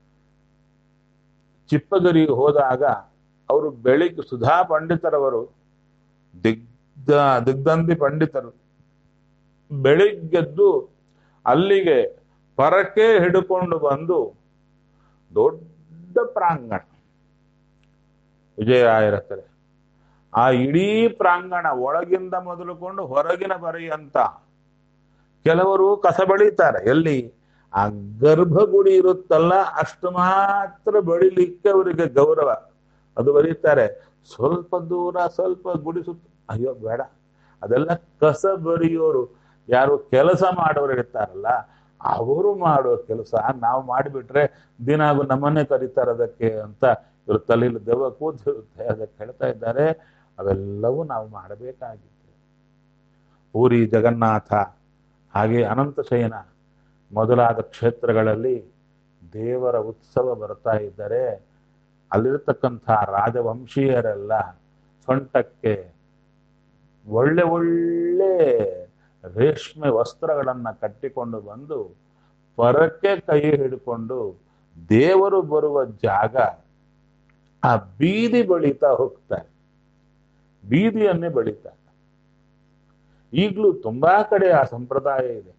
ಚಿಪ್ಪಗಿರಿಗೆ ಹೋದಾಗ ಅವರು ಬೆಳಿಗ್ಗೆ ಸುಧಾ ಪಂಡಿತರವರು ದಿಗ್ಧ ದಿಗ್ದಂದಿ ಪಂಡಿತರು ಬೆಳಿಗ್ಗೆದ್ದು ಅಲ್ಲಿಗೆ ಪರಕೆ ಹಿಡ್ಕೊಂಡು ಬಂದು ದೊಡ್ಡ ಪ್ರಾಂಗಣ ವಿಜಯರಾಯರ ಹತ್ರ ಆ ಇಡೀ ಪ್ರಾಂಗಣ ಒಳಗಿಂದ ಮೊದಲುಕೊಂಡು ಹೊರಗಿನ ಪರ್ಯಂತ ಕೆಲವರು ಕಸ ಬಳಿತಾರೆ ಎಲ್ಲಿ ಆ ಗರ್ಭಗುಡಿ ಇರುತ್ತಲ್ಲ ಅಷ್ಟು ಮಾತ್ರ ಬಳಿಲಿಕ್ಕೆ ಅವರಿಗೆ ಗೌರವ ಅದು ಬರೀತಾರೆ ಸ್ವಲ್ಪ ದೂರ ಸ್ವಲ್ಪ ಗುಡಿ ಸುತ್ತ ಅಯ್ಯೋ ಬೇಡ ಅದೆಲ್ಲ ಕಸ ಬರಿಯೋರು ಯಾರು ಕೆಲಸ ಮಾಡೋರು ಇರ್ತಾರಲ್ಲ ಅವರು ಮಾಡೋ ಕೆಲಸ ನಾವು ಮಾಡಿಬಿಟ್ರೆ ದಿನಾಗೂ ನಮ್ಮನ್ನೇ ಕರೀತಾರೆ ಅದಕ್ಕೆ ಅಂತ ಇವ್ರ ತಲೆಯಲ್ಲಿ ದೆವ್ವ ಕೂದಿರುತ್ತೆ ಅದಕ್ಕೆ ಹೇಳ್ತಾ ಇದ್ದಾರೆ ಅವೆಲ್ಲವೂ ನಾವು ಮಾಡಬೇಕಾಗಿತ್ತು ಪೂರಿ ಜಗನ್ನಾಥ ಹಾಗೆ ಅನಂತ ಶಯನ ಮೊದಲಾದ ಕ್ಷೇತ್ರಗಳಲ್ಲಿ ದೇವರ ಉತ್ಸವ ಬರ್ತಾ ಇದ್ದರೆ ಅಲ್ಲಿರತಕ್ಕಂಥ ರಾಜವಂಶೀಯರೆಲ್ಲ ಸೊಂಟಕ್ಕೆ ಒಳ್ಳೆ ಒಳ್ಳೆ ರೇಷ್ಮೆ ವಸ್ತ್ರಗಳನ್ನ ಕಟ್ಟಿಕೊಂಡು ಬಂದು ಪರಕ್ಕೆ ಕೈ ಹಿಡ್ಕೊಂಡು ದೇವರು ಬರುವ ಜಾಗ ಆ ಬೀದಿ ಬಳಿತಾ ಹೋಗ್ತಾರೆ ಬೀದಿಯನ್ನೇ ಬಳಿತಾರೆ ಈಗಲೂ ತುಂಬಾ ಕಡೆ ಆ ಸಂಪ್ರದಾಯ ಇದೆ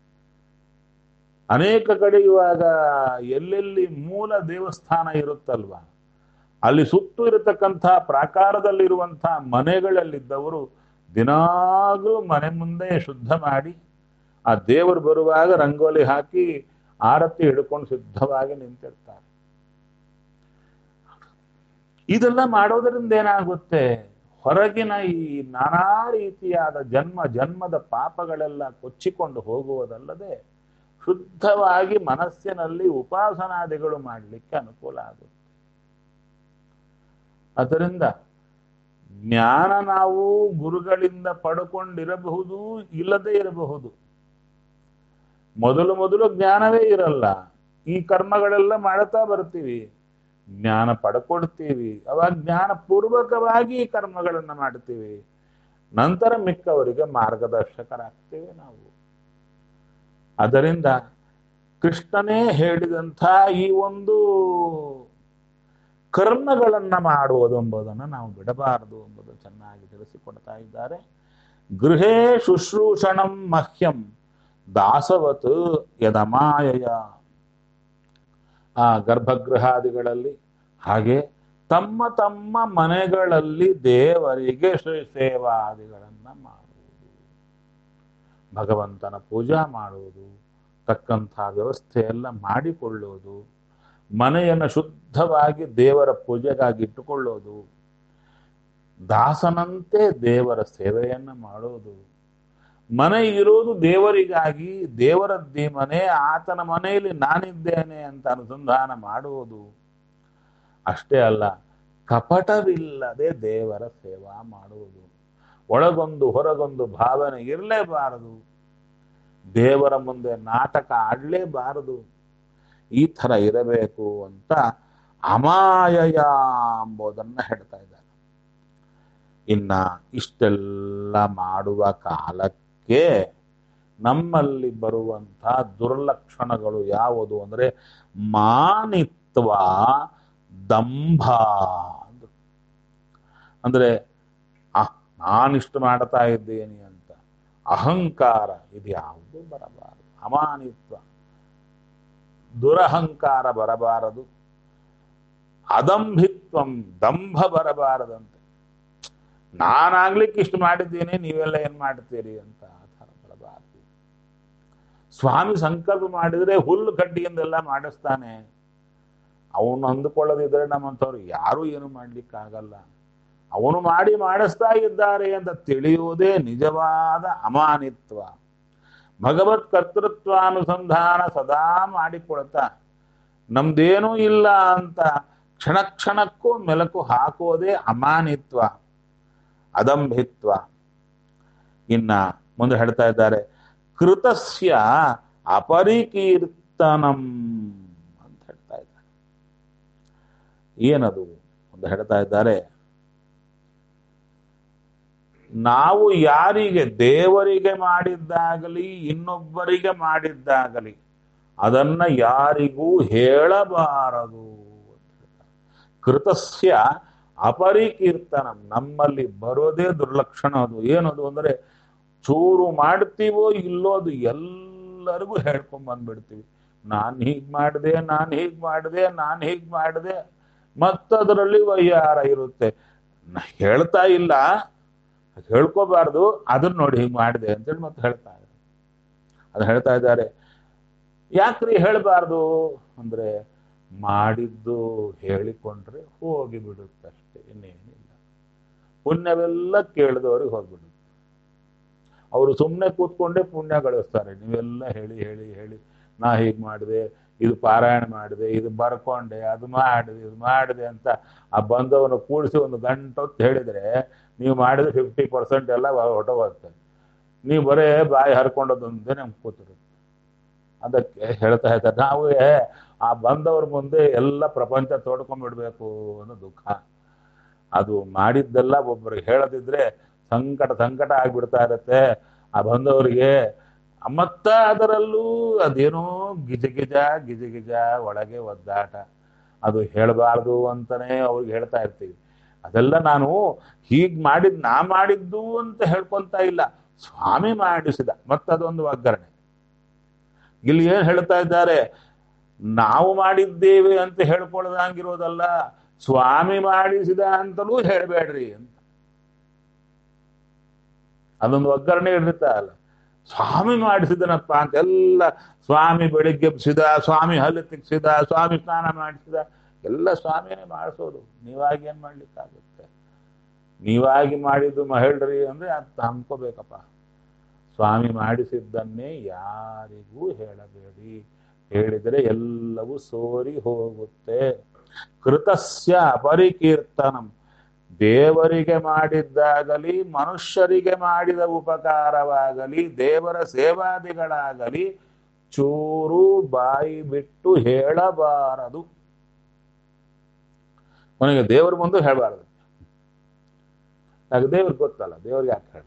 ಅನೇಕ ಕಡೆ ಇವಾಗ ಎಲ್ಲೆಲ್ಲಿ ಮೂಲ ದೇವಸ್ಥಾನ ಇರುತ್ತಲ್ವಾ ಅಲ್ಲಿ ಸುತ್ತು ಇರತಕ್ಕಂಥ ಪ್ರಾಕಾರದಲ್ಲಿರುವಂತಹ ಮನೆಗಳಲ್ಲಿದ್ದವರು ದಿನಾಗೂ ಮನೆ ಮುಂದೆ ಶುದ್ಧ ಮಾಡಿ ಆ ದೇವರು ಬರುವಾಗ ರಂಗೋಲಿ ಹಾಕಿ ಆರತಿ ಹಿಡ್ಕೊಂಡು ಸಿದ್ಧವಾಗಿ ನಿಂತಿರ್ತಾರೆ ಇದೆಲ್ಲ ಮಾಡೋದರಿಂದ ಏನಾಗುತ್ತೆ ಹೊರಗಿನ ಈ ನಾನಾ ರೀತಿಯಾದ ಜನ್ಮ ಜನ್ಮದ ಪಾಪಗಳೆಲ್ಲ ಕೊಚ್ಚಿಕೊಂಡು ಹೋಗುವುದಲ್ಲದೆ ಶುದ್ಧವಾಗಿ ಮನಸ್ಸಿನಲ್ಲಿ ಉಪಾಸನಾದಿಗಳು ಮಾಡಲಿಕ್ಕೆ ಅನುಕೂಲ ಆಗುತ್ತೆ ಅದರಿಂದ ಜ್ಞಾನ ನಾವು ಗುರುಗಳಿಂದ ಪಡ್ಕೊಂಡಿರಬಹುದು ಇಲ್ಲದೆ ಇರಬಹುದು ಮೊದಲು ಮೊದಲು ಜ್ಞಾನವೇ ಇರಲ್ಲ ಈ ಕರ್ಮಗಳೆಲ್ಲ ಮಾಡ್ತಾ ಬರ್ತೀವಿ ಜ್ಞಾನ ಪಡ್ಕೊಳ್ತೀವಿ ಅವಾಗ ಜ್ಞಾನ ಪೂರ್ವಕವಾಗಿ ಈ ಕರ್ಮಗಳನ್ನ ಮಾಡ್ತೀವಿ ನಂತರ ಮಿಕ್ಕವರಿಗೆ ಮಾರ್ಗದರ್ಶಕರಾಗ್ತೇವೆ ನಾವು ಅದರಿಂದ ಕೃಷ್ಣನೇ ಹೇಳಿದಂಥ ಈ ಒಂದು ಕರ್ಮಗಳನ್ನ ಮಾಡುವುದು ಎಂಬುದನ್ನು ನಾವು ಬಿಡಬಾರದು ಎಂಬುದು ಚೆನ್ನಾಗಿ ತಿಳಿಸಿಕೊಡ್ತಾ ಇದ್ದಾರೆ ಗೃಹೇ ಶುಶ್ರೂಷಣಂ ಮಹ್ಯಂ ದಾಸವತ್ ಯದಮಾಯಯ ಆ ಗರ್ಭಗೃಹಾದಿಗಳಲ್ಲಿ ಹಾಗೆ ತಮ್ಮ ತಮ್ಮ ಮನೆಗಳಲ್ಲಿ ದೇವರಿಗೆ ಶ್ರೀ ಸೇವಾದಿಗಳನ್ನ ಮಾಡುವುದು ಭಗವಂತನ ಪೂಜಾ ಮಾಡುವುದು ತಕ್ಕಂಥ ವ್ಯವಸ್ಥೆ ಎಲ್ಲ ಮಾಡಿಕೊಳ್ಳುವುದು ಮನೆಯನ್ನು ಶುದ್ಧವಾಗಿ ದೇವರ ಪೂಜೆಗಾಗಿ ಇಟ್ಟುಕೊಳ್ಳೋದು ದಾಸನಂತೆ ದೇವರ ಸೇವೆಯನ್ನ ಮಾಡೋದು ಮನೆ ಇರೋದು ದೇವರಿಗಾಗಿ ದೇವರದ್ದಿ ಮನೆ ಆತನ ಮನೆಯಲ್ಲಿ ನಾನಿದ್ದೇನೆ ಅಂತ ಅನುಸಂಧಾನ ಮಾಡುವುದು ಅಷ್ಟೇ ಅಲ್ಲ ಕಪಟವಿಲ್ಲದೆ ದೇವರ ಸೇವಾ ಮಾಡುವುದು ಒಳಗೊಂದು ಹೊರಗೊಂದು ಭಾವನೆ ಇರಲೇಬಾರದು ದೇವರ ಮುಂದೆ ನಾಟಕ ಆಡಲೇಬಾರದು ಈ ಥರ ಇರಬೇಕು ಅಂತ ಅಮಾಯಯ ಎಂಬುದನ್ನ ಹೇಳ್ತಾ ಇದ್ದಾರೆ ಇನ್ನ ಇಷ್ಟೆಲ್ಲ ಮಾಡುವ ಕಾಲಕ್ಕೆ ನಮ್ಮಲ್ಲಿ ಬರುವಂತಹ ದುರ್ಲಕ್ಷಣಗಳು ಯಾವುದು ಅಂದ್ರೆ ಮಾನಿತ್ವ ದಂಭ ಅಂದ್ರು. ಅಂದ್ರೆ ಆ ನಾನಿಷ್ಟು ಮಾಡ್ತಾ ಇದ್ದೇನೆ ಅಂತ ಅಹಂಕಾರ ಇದು ಯಾವುದು ಬರಬಾರದು ಅಮಾನಿತ್ವ ದುರಹಂಕಾರ ಬರಬಾರದು ಅದಂಭಿತ್ವಂ ದಂಭ ಬರಬಾರದಂತೆ ನಾನಾಗ್ಲಿಕ್ಕೆ ಇಷ್ಟು ಮಾಡಿದ್ದೀನಿ ನೀವೆಲ್ಲ ಏನ್ ಮಾಡ್ತೀರಿ ಅಂತ ಆ ಥರ ಬರಬಾರದು ಸ್ವಾಮಿ ಸಂಕಲ್ಪ ಮಾಡಿದ್ರೆ ಹುಲ್ಲು ಕಡ್ಡಿಯಿಂದೆಲ್ಲ ಮಾಡಿಸ್ತಾನೆ ಅವನು ಅಂದುಕೊಳ್ಳದಿದ್ರೆ ನಮ್ಮಂಥವ್ರು ಯಾರೂ ಏನು ಮಾಡ್ಲಿಕ್ಕಾಗಲ್ಲ ಅವನು ಮಾಡಿ ಮಾಡಿಸ್ತಾ ಇದ್ದಾರೆ ಅಂತ ತಿಳಿಯುವುದೇ ನಿಜವಾದ ಅಮಾನಿತ್ವ ಭಗವತ್ ಕರ್ತೃತ್ವಾನುಸಂಧಾನ ಸದಾ ಮಾಡಿಕೊಳ್ತಾ ನಮ್ದೇನೂ ಇಲ್ಲ ಅಂತ ಕ್ಷಣ ಕ್ಷಣಕ್ಕೂ ಮೆಲುಕು ಹಾಕುವುದೇ ಅಮಾನಿತ್ವ ಅದಂಭಿತ್ವ ಇನ್ನ ಮುಂದೆ ಹೇಳ್ತಾ ಇದ್ದಾರೆ ಕೃತಸ್ಯ ಅಪರಿಕೀರ್ತನಂ ಅಂತ ಹೇಳ್ತಾ ಇದ್ದಾರೆ ಏನದು ಅಂತ ಹೇಳ್ತಾ ಇದ್ದಾರೆ ನಾವು ಯಾರಿಗೆ ದೇವರಿಗೆ ಮಾಡಿದ್ದಾಗಲಿ ಇನ್ನೊಬ್ಬರಿಗೆ ಮಾಡಿದ್ದಾಗಲಿ ಅದನ್ನ ಯಾರಿಗೂ ಹೇಳಬಾರದು ಅಂತ ಹೇಳ್ತಾರೆ. ಕೃತಸ್ಯ ಅಪರಿಕೀರ್ತನಂ ನಮ್ಮಲ್ಲಿ ಬರೋದೇ ದುರ್ಲಕ್ಷಣ ಅದು ಏನದು ಅಂದ್ರೆ ಚೂರು ಮಾಡ್ತೀವೋ ಇಲ್ಲೋ ಅದು ಎಲ್ಲರಿಗೂ ಹೇಳ್ಕೊಂಡ್ ಬಂದ್ಬಿಡ್ತೀವಿ ನಾನ್ ಹೀಗ್ ಮಾಡಿದೆ ನಾನ್ ಹೀಗ್ ಮಾಡಿದೆ ನಾನ್ ಹೀಗ್ ಮಾಡಿದೆ ಮತ್ತದರಲ್ಲಿ ವಯ್ಯಾರ ಇರುತ್ತೆ ನ- ಹೇಳ್ತಾ ಇಲ್ಲ ಹೇಳ್ಕೋಬಾರ್ದು ಅದನ್ನ ನೋಡಿ ಹೀಗ್ ಮಾಡಿದೆ ಅಂತೇಳಿ ಮತ್ತೆ ಹೇಳ್ತಾ ಇದ್ದಾರೆ ಅದು ಹೇಳ್ತಾ ಇದ್ದಾರೆ ಯಾಕ್ರಿ ಹೇಳ್ಬಾರ್ದು ಅಂದ್ರೆ ಮಾಡಿದ್ದು ಹೇಳಿಕೊಂಡ್ರೆ ಹೋಗಿ ಬಿಡುತ್ತಷ್ಟೇ ಇನ್ನೇನಿಲ್ಲ ಪುಣ್ಯವೆಲ್ಲ ಕೇಳಿದವ್ರಿಗೆ ಹೋಗ್ಬಿಡುತ್ತೆ ಅವರು ಸುಮ್ಮನೆ ಕೂತ್ಕೊಂಡೇ ಪುಣ್ಯ ಗಳಿಸ್ತಾರೆ ನೀವೆಲ್ಲ ಹೇಳಿ ಹೇಳಿ ಹೇಳಿ ನಾ ಹೀಗ್ ಮಾಡಿದೆ ಇದು ಪಾರಾಯಣ ಮಾಡಿದೆ ಇದು ಬರ್ಕೊಂಡೆ ಅದು ಮಾಡಿದೆ ಇದು ಮಾಡಿದೆ ಅಂತ ಆ ಬಂದವನು ಕೂಡಿಸಿ ಒಂದು ಗಂಟೆ ಹೊತ್ತು ಹೇಳಿದ್ರೆ ನೀವು ಮಾಡಿದ್ರೆ ಫಿಫ್ಟಿ ಪರ್ಸೆಂಟ್ ಎಲ್ಲ ಹೊಟ್ಟೋಗುತ್ತೆ ನೀವು ಬರೇ ಬಾಯಿ ಹರ್ಕೊಂಡದಂತೆ ನಮ್ಗೆ ಕೂತಿರುತ್ತೆ ಅದಕ್ಕೆ ಹೇಳ್ತಾ ಇದ್ದಾರೆ ನಾವು ಆ ಬಂದವ್ರ ಮುಂದೆ ಎಲ್ಲ ಪ್ರಪಂಚ ತೋಡ್ಕೊಂಡ್ಬಿಡ್ಬೇಕು ಅನ್ನೋ ದುಃಖ ಅದು ಮಾಡಿದ್ದೆಲ್ಲ ಒಬ್ಬರಿಗೆ ಹೇಳದಿದ್ರೆ ಸಂಕಟ ಸಂಕಟ ಆಗ್ಬಿಡ್ತಾ ಇರತ್ತೆ ಆ ಬಂದವರಿಗೆ ಮತ್ತ ಅದರಲ್ಲೂ ಅದೇನೋ ಗಿಜ ಗಿಜ ಗಿಜ ಗಿಜ ಒಳಗೆ ಒದ್ದಾಟ ಅದು ಹೇಳಬಾರ್ದು ಅಂತಾನೆ ಅವ್ರಿಗೆ ಹೇಳ್ತಾ ಇರ್ತೀವಿ ಅದೆಲ್ಲ ನಾನು ಹೀಗ್ ಮಾಡಿದ್ ನಾ ಮಾಡಿದ್ದು ಅಂತ ಹೇಳ್ಕೊಂತ ಇಲ್ಲ ಸ್ವಾಮಿ ಮಾಡಿಸಿದ ಮತ್ತದೊಂದು ಒಗ್ಗರಣೆ ಇಲ್ಲಿ ಏನ್ ಹೇಳ್ತಾ ಇದ್ದಾರೆ ನಾವು ಮಾಡಿದ್ದೇವೆ ಅಂತ ಹೇಳ್ಕೊಳ್ದಂಗಿರೋದಲ್ಲ ಸ್ವಾಮಿ ಮಾಡಿಸಿದ ಅಂತಲೂ ಹೇಳ್ಬೇಡ್ರಿ ಅಂತ ಅದೊಂದು ಒಗ್ಗರಣೆ ಇರ್ತಾ ಅಲ್ಲ ಸ್ವಾಮಿ ಮಾಡಿಸಿದನಪ್ಪ ಅಂತ ಎಲ್ಲ ಸ್ವಾಮಿ ಬೆಳಿಗ್ಗೆ ಎಬ್ಸಿದ ಸ್ವಾಮಿ ಹಲ್ಲು ತಿಕ್ಸಿದ ಸ್ವಾಮಿ ಸ್ನಾನ ಮಾಡಿಸಿದ ಎಲ್ಲ ಸ್ವಾಮಿನೇ ಮಾಡಿಸೋದು ನೀವಾಗಿ ಏನ್ ಮಾಡ್ಲಿಕ್ಕಾಗುತ್ತೆ ನೀವಾಗಿ ಮಾಡಿದ್ದು ಮಹಿಳ್ರಿ ಅಂದ್ರೆ ಅದು ನಂಬ್ಕೋಬೇಕಪ್ಪ ಸ್ವಾಮಿ ಮಾಡಿಸಿದ್ದನ್ನೇ ಯಾರಿಗೂ ಹೇಳಬೇಡಿ ಹೇಳಿದರೆ ಎಲ್ಲವೂ ಸೋರಿ ಹೋಗುತ್ತೆ ಕೃತಸ್ಯ ಅಪರಿಕೀರ್ತನಂ ದೇವರಿಗೆ ಮಾಡಿದ್ದಾಗಲಿ ಮನುಷ್ಯರಿಗೆ ಮಾಡಿದ ಉಪಕಾರವಾಗಲಿ ದೇವರ ಸೇವಾದಿಗಳಾಗಲಿ ಚೂರು ಬಾಯಿ ಬಿಟ್ಟು ಹೇಳಬಾರದು ಅವನಿಗೆ ದೇವರ ಮುಂದೆ ಹೇಳಬಾರದು ಯಾಕೆ ದೇವ್ರಿಗೆ ಗೊತ್ತಲ್ಲ ದೇವ್ರಿಗೆ ಯಾಕೆ ಹೇಳಬೇಕು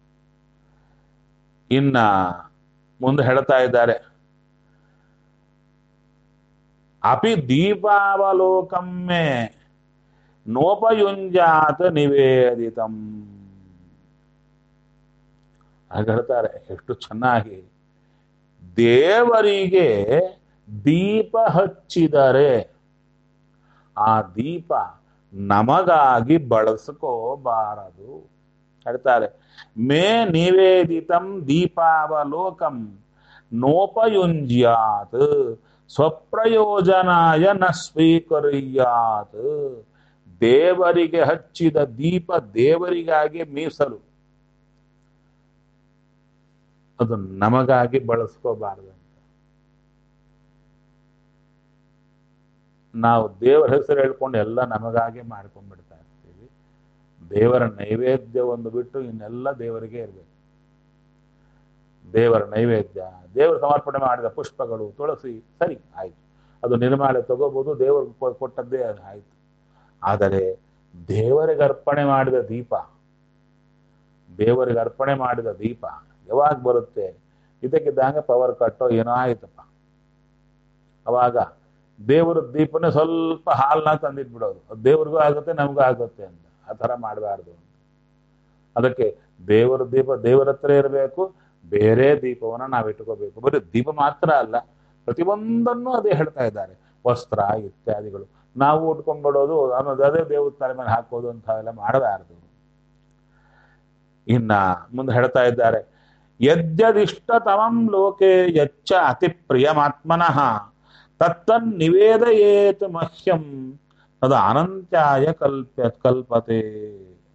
ಇನ್ನ ಮುಂದೆ ಹೇಳ್ತಾ ಇದ್ದಾರೆ ಅಪಿ ದೀಪಾವಲೋಕಮ್ಮೆ ನೋಪಯುಂಜಾತ ನಿವೇದಿತಂ ಹಾಗೆ ಹೇಳ್ತಾರೆ ಎಷ್ಟು ಚೆನ್ನಾಗಿ ದೇವರಿಗೆ ದೀಪ ಹಚ್ಚಿದರೆ ಆ ದೀಪ ನಮಗಾಗಿ ಬಳಸ್ಕೋಬಾರದು ಹೇಳ್ತಾರೆ ಮೇ ನಿವೇದಿತಂ ದೀಪಾವಲೋಕಂ ನೋಪಯುಂಜ್ಯಾತ್ ಸ್ವಪ್ರಯೋಜನಾಯ ನ ಸ್ವೀಕರ್ಯಾತ್ ದೇವರಿಗೆ ಹಚ್ಚಿದ ದೀಪ ದೇವರಿಗಾಗಿ ಮೀಸಲು ಅದು ನಮಗಾಗಿ ಬಳಸ್ಕೋಬಾರದು ಅಂತ ನಾವು ದೇವರ ಹೆಸರು ಹೇಳ್ಕೊಂಡು ಎಲ್ಲ ನಮಗಾಗಿ ಮಾಡ್ಕೊಂಡ್ಬಿಡ್ತಾ ಇರ್ತೀವಿ ದೇವರ ನೈವೇದ್ಯ ಒಂದು ಬಿಟ್ಟು ಇನ್ನೆಲ್ಲ ದೇವರಿಗೆ ಇರಬೇಕು ದೇವರ ನೈವೇದ್ಯ ದೇವರು ಸಮರ್ಪಣೆ ಮಾಡಿದ ಪುಷ್ಪಗಳು ತುಳಸಿ ಸರಿ ಆಯ್ತು ಅದು ನಿರ್ಮಾಳೆ ತಗೋಬಹುದು ದೇವರು ಕೊಟ್ಟದ್ದೇ ಅದು ಆಯ್ತು ಆದರೆ ದೇವರಿಗೆ ಅರ್ಪಣೆ ಮಾಡಿದ ದೀಪ ದೇವರಿಗೆ ಅರ್ಪಣೆ ಮಾಡಿದ ದೀಪ ಯಾವಾಗ ಬರುತ್ತೆ ಇದಕ್ಕಿದ್ದಂಗೆ ಪವರ್ ಕಟ್ಟೋ ಏನೋ ಆಯ್ತಪ್ಪ ಅವಾಗ ದೇವರ ದೀಪನೇ ಸ್ವಲ್ಪ ಹಾಲ್ನ ತಂದಿಟ್ಬಿಡೋದು ಅದು ದೇವ್ರಿಗೂ ಆಗುತ್ತೆ ನಮಗೂ ಆಗುತ್ತೆ ಅಂತ ಆ ಥರ ಮಾಡಬಾರ್ದು ಅಂತ ಅದಕ್ಕೆ ದೇವರ ದೀಪ ದೇವರ ಹತ್ರ ಇರಬೇಕು ಬೇರೆ ದೀಪವನ್ನ ನಾವು ಇಟ್ಕೋಬೇಕು ಬರೀ ದೀಪ ಮಾತ್ರ ಅಲ್ಲ ಪ್ರತಿಯೊಂದನ್ನು ಅದೇ ಹೇಳ್ತಾ ಇದ್ದಾರೆ ವಸ್ತ್ರ ಇತ್ಯಾದಿಗಳು ನಾವು ಉಟ್ಕೊಂಡ್ಬಿಡೋದು ಅನ್ನೋದು ಅದೇ ದೇವ್ರ ತಲೆ ಮೇಲೆ ಹಾಕೋದು ಅಂತ ಎಲ್ಲ ಮಾಡಬಾರದು ಇನ್ನ ಮುಂದೆ ಹೇಳ್ತಾ ಇದ್ದಾರೆ ಯದ್ಯದಿಷ್ಟತಮಂ ಲೋಕೆ ಯಚ್ಚ ಅತಿ ಪ್ರಿಯಮಾತ್ಮನಃ ತತ್ತನ್ ನಿವೇದಯೇತ್ ಮಹ್ಯಂ ತದ ಅನಂತ್ಯಾಯ ಕಲ್ಪ್ಯ ಕಲ್ಪತೆ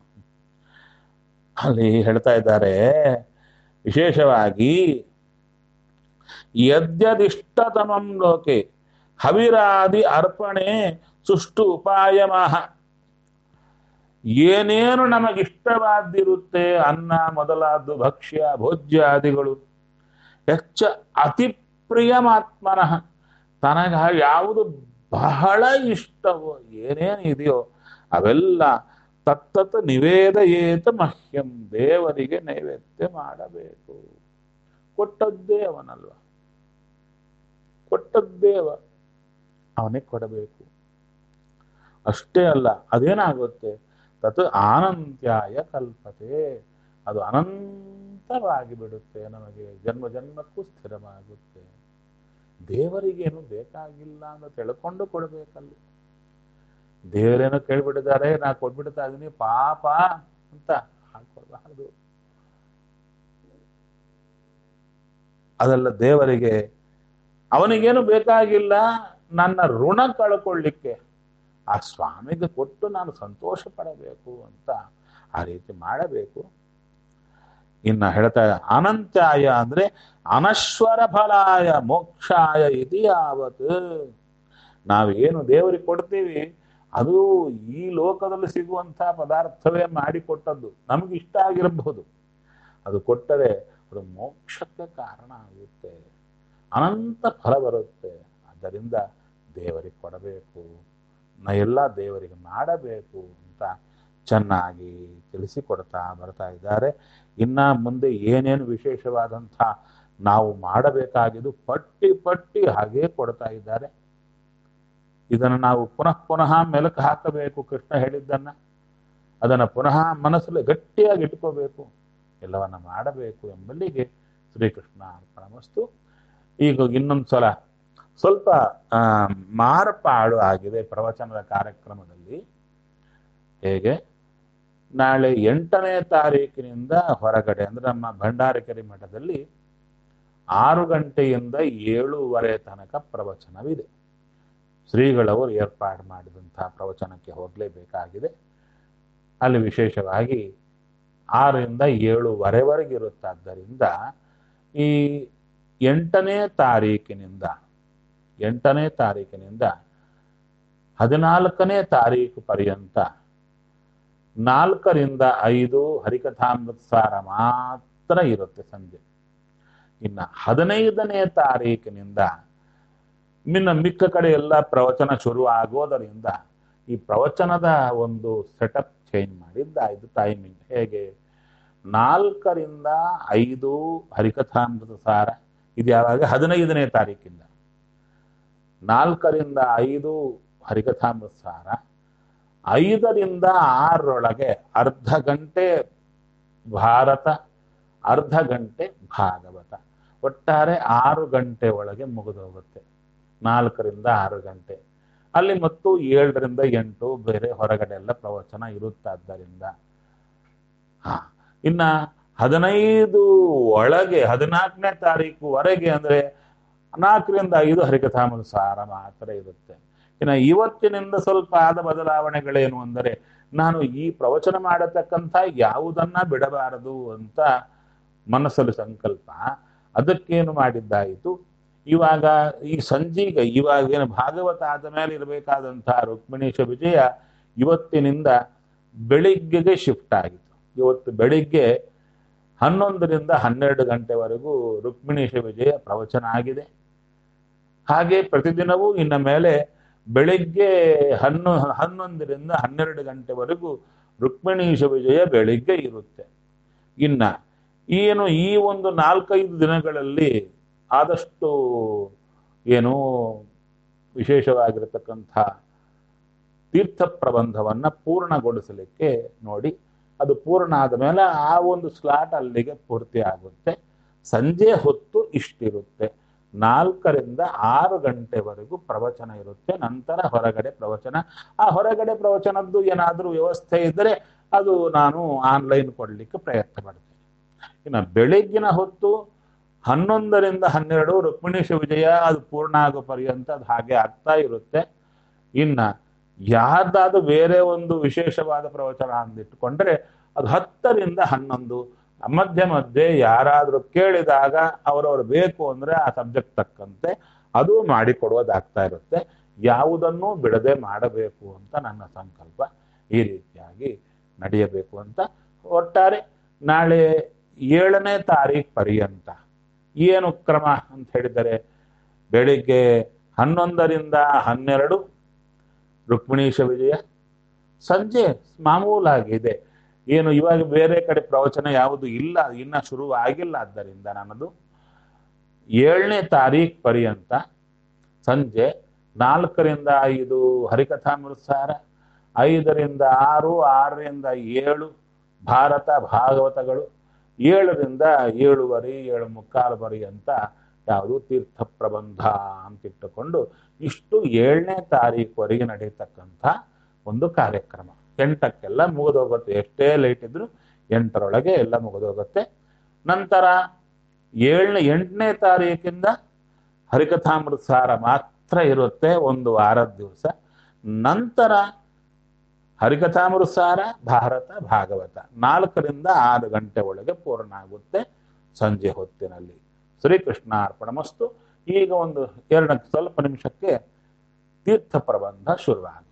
ಅಲ್ಲಿ ಹೇಳ್ತಾ ಇದ್ದಾರೆ ವಿಶೇಷವಾಗಿ ಯದ್ಯದಿಷ್ಟತಮಂ ಲೋಕೆ ಹವಿರಾದಿ ಅರ್ಪಣೆ ಸುಷ್ಟು ಉಪಾಯಮಃ ಏನೇನು ನಮಗಿಷ್ಟವಾದಿರುತ್ತೆ ಅನ್ನ ಮೊದಲಾದ್ದು ಭಕ್ಷ್ಯ ಭೋಜ್ಯಾದಿಗಳು ಹೆಚ್ಚ ಅತಿ ಪ್ರಿಯಮಾತ್ಮನಃ ತನಗ ಯಾವುದು ಬಹಳ ಇಷ್ಟವೋ ಏನೇನು ಇದೆಯೋ ಅವೆಲ್ಲ ತತ್ತತ್ ನಿವೇದಯೇತ ಮಹ್ಯಂ ದೇವರಿಗೆ ನೈವೇದ್ಯ ಮಾಡಬೇಕು ಕೊಟ್ಟದ್ದೇ ಅವನಲ್ವ ಕೊಟ್ಟದ್ದೇ ಅವ ಅವನಿಗೆ ಕೊಡಬೇಕು ಅಷ್ಟೇ ಅಲ್ಲ ಅದೇನಾಗುತ್ತೆ ತತ್ ಆನಂತ್ಯಾಯ ಕಲ್ಪತೆ ಅದು ಅನಂತವಾಗಿ ಬಿಡುತ್ತೆ ನಮಗೆ ಜನ್ಮ ಜನ್ಮಕ್ಕೂ ಸ್ಥಿರವಾಗುತ್ತೆ ದೇವರಿಗೇನು ಬೇಕಾಗಿಲ್ಲ ಅಂತ ತಿಳ್ಕೊಂಡು ಕೊಡಬೇಕಲ್ಲಿ ದೇವರೇನೋ ಕೇಳ್ಬಿಟ್ಟಿದ್ದಾರೆ ನಾ ಕೊಟ್ಬಿಡ್ತಾ ಇದೀನಿ ಪಾಪ ಅಂತ ಹಾಕೊಳ್ಬಾರ್ದು ಅದೆಲ್ಲ ದೇವರಿಗೆ ಅವನಿಗೇನು ಬೇಕಾಗಿಲ್ಲ ನನ್ನ ಋಣ ಕಳ್ಕೊಳ್ಳಿಕ್ಕೆ ಆ ಸ್ವಾಮಿಗೆ ಕೊಟ್ಟು ನಾನು ಸಂತೋಷ ಪಡಬೇಕು ಅಂತ ಆ ರೀತಿ ಮಾಡಬೇಕು ಇನ್ನ ಹೇಳ್ತಾ ಅನಂತ್ಯಾಯ ಅಂದ್ರೆ ಅನಶ್ವರ ಫಲಾಯ ಮೋಕ್ಷಾಯ ಇದು ಯಾವತ್ ನಾವೇನು ದೇವರಿಗೆ ಕೊಡ್ತೀವಿ ಅದು ಈ ಲೋಕದಲ್ಲಿ ಸಿಗುವಂತಹ ಪದಾರ್ಥವೇ ಮಾಡಿಕೊಟ್ಟದ್ದು ನಮ್ಗೆ ಇಷ್ಟ ಆಗಿರಬಹುದು ಅದು ಕೊಟ್ಟರೆ ಅದು ಮೋಕ್ಷಕ್ಕೆ ಕಾರಣ ಆಗುತ್ತೆ ಅನಂತ ಫಲ ಬರುತ್ತೆ ಆದ್ದರಿಂದ ದೇವರಿಗೆ ಕೊಡಬೇಕು ನಾ ಎಲ್ಲ ದೇವರಿಗೆ ಮಾಡಬೇಕು ಅಂತ ಚೆನ್ನಾಗಿ ತಿಳಿಸಿಕೊಡ್ತಾ ಬರ್ತಾ ಇದ್ದಾರೆ ಇನ್ನ ಮುಂದೆ ಏನೇನು ವಿಶೇಷವಾದಂಥ ನಾವು ಮಾಡಬೇಕಾಗಿದ್ದು ಪಟ್ಟಿ ಪಟ್ಟಿ ಹಾಗೇ ಕೊಡ್ತಾ ಇದ್ದಾರೆ ಇದನ್ನು ನಾವು ಪುನಃ ಪುನಃ ಮೆಲುಕು ಹಾಕಬೇಕು ಕೃಷ್ಣ ಹೇಳಿದ್ದನ್ನ ಅದನ್ನು ಪುನಃ ಮನಸ್ಸಲ್ಲಿ ಗಟ್ಟಿಯಾಗಿ ಇಟ್ಕೋಬೇಕು ಎಲ್ಲವನ್ನ ಮಾಡಬೇಕು ಎಂಬಲ್ಲಿಗೆ ಶ್ರೀಕೃಷ್ಣ ಅರ್ಪಣಮಸ್ತು ಈಗ ಇನ್ನೊಂದು ಸಲ ಸ್ವಲ್ಪ ಆ, ಮಾರ್ಪಾಡು ಆಗಿದೆ ಪ್ರವಚನದ ಕಾರ್ಯಕ್ರಮದಲ್ಲಿ ಹೇಗೆ ನಾಳೆ ಎಂಟನೇ ತಾರೀಕಿನಿಂದ ಹೊರಗಡೆ ಅಂದ್ರೆ ನಮ್ಮ ಭಂಡಾರಕೆರೆ ಮಠದಲ್ಲಿ ಆರು ಗಂಟೆಯಿಂದ ಏಳೂವರೆ ತನಕ ಪ್ರವಚನವಿದೆ ಶ್ರೀಗಳವರು ಏರ್ಪಾಡು ಮಾಡಿದಂತಹ ಪ್ರವಚನಕ್ಕೆ ಹೋಗಲೇಬೇಕಾಗಿದೆ ಅಲ್ಲಿ ವಿಶೇಷವಾಗಿ ಆರರಿಂದ ಏಳುವರೆವರೆಗೆ ಇರುತ್ತಾದ್ದರಿಂದ ಈ ಎಂಟನೇ ತಾರೀಕಿನಿಂದ ಎಂಟನೇ ತಾರೀಕಿನಿಂದ ಹದಿನಾಲ್ಕನೇ ತಾರೀಕು ಪರ್ಯಂತ ನಾಲ್ಕರಿಂದ ಐದು ಹರಿಕಥಾಮೃತಸಾರ ಮಾತ್ರ ಇರುತ್ತೆ ಸಂಜೆ ಇನ್ನ ಹದಿನೈದನೇ ತಾರೀಕಿನಿಂದ ಇನ್ನ ಮಿಕ್ಕ ಕಡೆ ಎಲ್ಲ ಪ್ರವಚನ ಶುರು ಆಗೋದರಿಂದ ಈ ಪ್ರವಚನದ ಒಂದು ಸೆಟಪ್ ಚೇಂಜ್ ಮಾಡಿದ್ದಾಯ್ತು ಟೈಮಿಂಗ್ ಹೇಗೆ ನಾಲ್ಕರಿಂದ ಐದು ಹರಿಕಥಾಮೃತ ಸಾರ ಇದು ಯಾವಾಗ ಹದಿನೈದನೇ ತಾರೀಕಿಂದ ನಾಲ್ಕರಿಂದ ಐದು ಹರಿಕಥಾಮೃತ ಸಾರ ಐದರಿಂದ ಆರರೊಳಗೆ ಅರ್ಧ ಗಂಟೆ ಭಾರತ ಅರ್ಧ ಗಂಟೆ ಭಾಗವತ ಒಟ್ಟಾರೆ ಆರು ಗಂಟೆ ಒಳಗೆ ಮುಗಿದೋಗುತ್ತೆ ನಾಲ್ಕರಿಂದ ಆರು ಗಂಟೆ ಅಲ್ಲಿ ಮತ್ತು ಏಳರಿಂದ ಎಂಟು ಬೇರೆ ಹೊರಗಡೆ ಎಲ್ಲ ಪ್ರವಚನ ಇರುತ್ತಾದ್ದರಿಂದ ಹಾ ಇನ್ನ ಹದಿನೈದು ಒಳಗೆ ಹದಿನಾಲ್ಕನೇ ತಾರೀಕುವರೆಗೆ ಅಂದ್ರೆ ನಾಲ್ಕರಿಂದ ಐದು ಹರಿಕಥಾಮದ ಸಾರ ಮಾತ್ರ ಇರುತ್ತೆ ಇನ್ನು ಇವತ್ತಿನಿಂದ ಸ್ವಲ್ಪ ಆದ ಬದಲಾವಣೆಗಳೇನು ಅಂದರೆ ನಾನು ಈ ಪ್ರವಚನ ಮಾಡತಕ್ಕಂಥ ಯಾವುದನ್ನ ಬಿಡಬಾರದು ಅಂತ ಮನಸ್ಸಲ್ಲಿ ಸಂಕಲ್ಪ ಅದಕ್ಕೇನು ಮಾಡಿದ್ದಾಯಿತು ಇವಾಗ ಈ ಸಂಜೀಗ ಇವಾಗ ಏನು ಭಾಗವತ ಆದ ಮೇಲೆ ಇರಬೇಕಾದಂತಹ ರುಕ್ಮಿಣೀಶ ವಿಜಯ ಇವತ್ತಿನಿಂದ ಬೆಳಿಗ್ಗೆಗೆ ಶಿಫ್ಟ್ ಆಗಿತ್ತು ಇವತ್ತು ಬೆಳಿಗ್ಗೆ ಹನ್ನೊಂದರಿಂದ ಹನ್ನೆರಡು ಗಂಟೆವರೆಗೂ ರುಕ್ಮಿಣೀಶ ವಿಜಯ ಪ್ರವಚನ ಆಗಿದೆ ಹಾಗೆ ಪ್ರತಿದಿನವೂ ಇನ್ನ ಮೇಲೆ ಬೆಳಿಗ್ಗೆ ಹನ್ನೊ ಹನ್ನೊಂದರಿಂದ ಹನ್ನೆರಡು ಗಂಟೆವರೆಗೂ ರುಕ್ಮಿಣೀಶ ವಿಜಯ ಬೆಳಿಗ್ಗೆ ಇರುತ್ತೆ ಇನ್ನ ಏನು ಈ ಒಂದು ನಾಲ್ಕೈದು ದಿನಗಳಲ್ಲಿ ಆದಷ್ಟು ಏನು ವಿಶೇಷವಾಗಿರತಕ್ಕಂಥ ತೀರ್ಥ ಪ್ರಬಂಧವನ್ನ ಪೂರ್ಣಗೊಳಿಸಲಿಕ್ಕೆ ನೋಡಿ ಅದು ಪೂರ್ಣ ಆದ ಮೇಲೆ ಆ ಒಂದು ಸ್ಲಾಟ್ ಅಲ್ಲಿಗೆ ಪೂರ್ತಿ ಆಗುತ್ತೆ ಸಂಜೆ ಹೊತ್ತು ಇಷ್ಟಿರುತ್ತೆ ನಾಲ್ಕರಿಂದ ಆರು ಗಂಟೆವರೆಗೂ ಪ್ರವಚನ ಇರುತ್ತೆ ನಂತರ ಹೊರಗಡೆ ಪ್ರವಚನ ಆ ಹೊರಗಡೆ ಪ್ರವಚನದ್ದು ಏನಾದರೂ ವ್ಯವಸ್ಥೆ ಇದ್ದರೆ ಅದು ನಾನು ಆನ್ಲೈನ್ ಕೊಡಲಿಕ್ಕೆ ಪ್ರಯತ್ನ ಮಾಡ್ತೇನೆ ಇನ್ನು ಬೆಳಿಗ್ಗಿನ ಹೊತ್ತು ಹನ್ನೊಂದರಿಂದ ಹನ್ನೆರಡು ರುಕ್ಮಿಣೀಶ ವಿಜಯ ಅದು ಪೂರ್ಣ ಆಗೋ ಪರ್ಯಂತ ಅದು ಹಾಗೆ ಆಗ್ತಾ ಇರುತ್ತೆ ಇನ್ನ ಯಾರ್ದಾದ್ರು ಬೇರೆ ಒಂದು ವಿಶೇಷವಾದ ಪ್ರವಚನ ಅಂದಿಟ್ಕೊಂಡ್ರೆ ಅದು ಹತ್ತರಿಂದ ಹನ್ನೊಂದು ಮಧ್ಯೆ ಮಧ್ಯೆ ಯಾರಾದರೂ ಕೇಳಿದಾಗ ಅವರವರು ಬೇಕು ಅಂದ್ರೆ ಆ ಸಬ್ಜೆಕ್ಟ್ ತಕ್ಕಂತೆ ಅದು ಮಾಡಿಕೊಡುವುದಾಗ್ತಾ ಇರುತ್ತೆ ಯಾವುದನ್ನೂ ಬಿಡದೆ ಮಾಡಬೇಕು ಅಂತ ನನ್ನ ಸಂಕಲ್ಪ ಈ ರೀತಿಯಾಗಿ ನಡೆಯಬೇಕು ಅಂತ ಒಟ್ಟಾರೆ ನಾಳೆ ಏಳನೇ ತಾರೀಖು ಪರ್ಯಂತ ಏನು ಕ್ರಮ ಅಂತ ಹೇಳಿದರೆ ಬೆಳಿಗ್ಗೆ ಹನ್ನೊಂದರಿಂದ ಹನ್ನೆರಡು ರುಕ್ಮಿಣೀಶ ವಿಜಯ ಸಂಜೆ ಮಾಮೂಲಾಗಿದೆ ಏನು ಇವಾಗ ಬೇರೆ ಕಡೆ ಪ್ರವಚನ ಯಾವುದು ಇಲ್ಲ ಇನ್ನ ಶುರು ಆಗಿಲ್ಲ ಆದ್ದರಿಂದ ನನ್ನದು ಏಳನೇ ತಾರೀಖ್ ಪರ್ಯಂತ ಸಂಜೆ ನಾಲ್ಕರಿಂದ ಐದು ಹರಿಕಥಾಮೃತಸಾರ ಐದರಿಂದ ಆರು ಆರರಿಂದ ಏಳು ಭಾರತ ಭಾಗವತಗಳು ಏಳರಿಂದ ಏಳುವರೆ ಏಳು ಮುಕ್ಕಾಲು ಪರ್ಯಂತ ಯಾವುದು ತೀರ್ಥ ಪ್ರಬಂಧ ಅಂತಿಟ್ಟುಕೊಂಡು ಇಷ್ಟು ಏಳನೇ ತಾರೀಕುವರೆಗೆ ನಡೀತಕ್ಕಂಥ ಒಂದು ಕಾರ್ಯಕ್ರಮ ಎಂಟಕ್ಕೆಲ್ಲ ಮುಗಿದೋಗುತ್ತೆ ಎಷ್ಟೇ ಲೇಟ್ ಇದ್ರು ಎಂಟರೊಳಗೆ ಎಲ್ಲ ಮುಗಿದೋಗುತ್ತೆ ನಂತರ ಏಳನೇ ಎಂಟನೇ ತಾರೀಕಿಂದ ಹರಿಕಥಾಮೃತ ಸಾರ ಮಾತ್ರ ಇರುತ್ತೆ ಒಂದು ವಾರದ ದಿವಸ ನಂತರ ಹರಿಕಥಾಮೃತ ಸಾರ ಭಾರತ ಭಾಗವತ ನಾಲ್ಕರಿಂದ ಆರು ಗಂಟೆ ಒಳಗೆ ಪೂರ್ಣ ಆಗುತ್ತೆ ಸಂಜೆ ಹೊತ್ತಿನಲ್ಲಿ ಶ್ರೀಕೃಷ್ಣ ಅರ್ಪಣಮಸ್ತು ಈಗ ಒಂದು ಎರಡು ಸ್ವಲ್ಪ ನಿಮಿಷಕ್ಕೆ ತೀರ್ಥ ಪ್ರಬಂಧ ಶುರುವಾಗುತ್ತೆ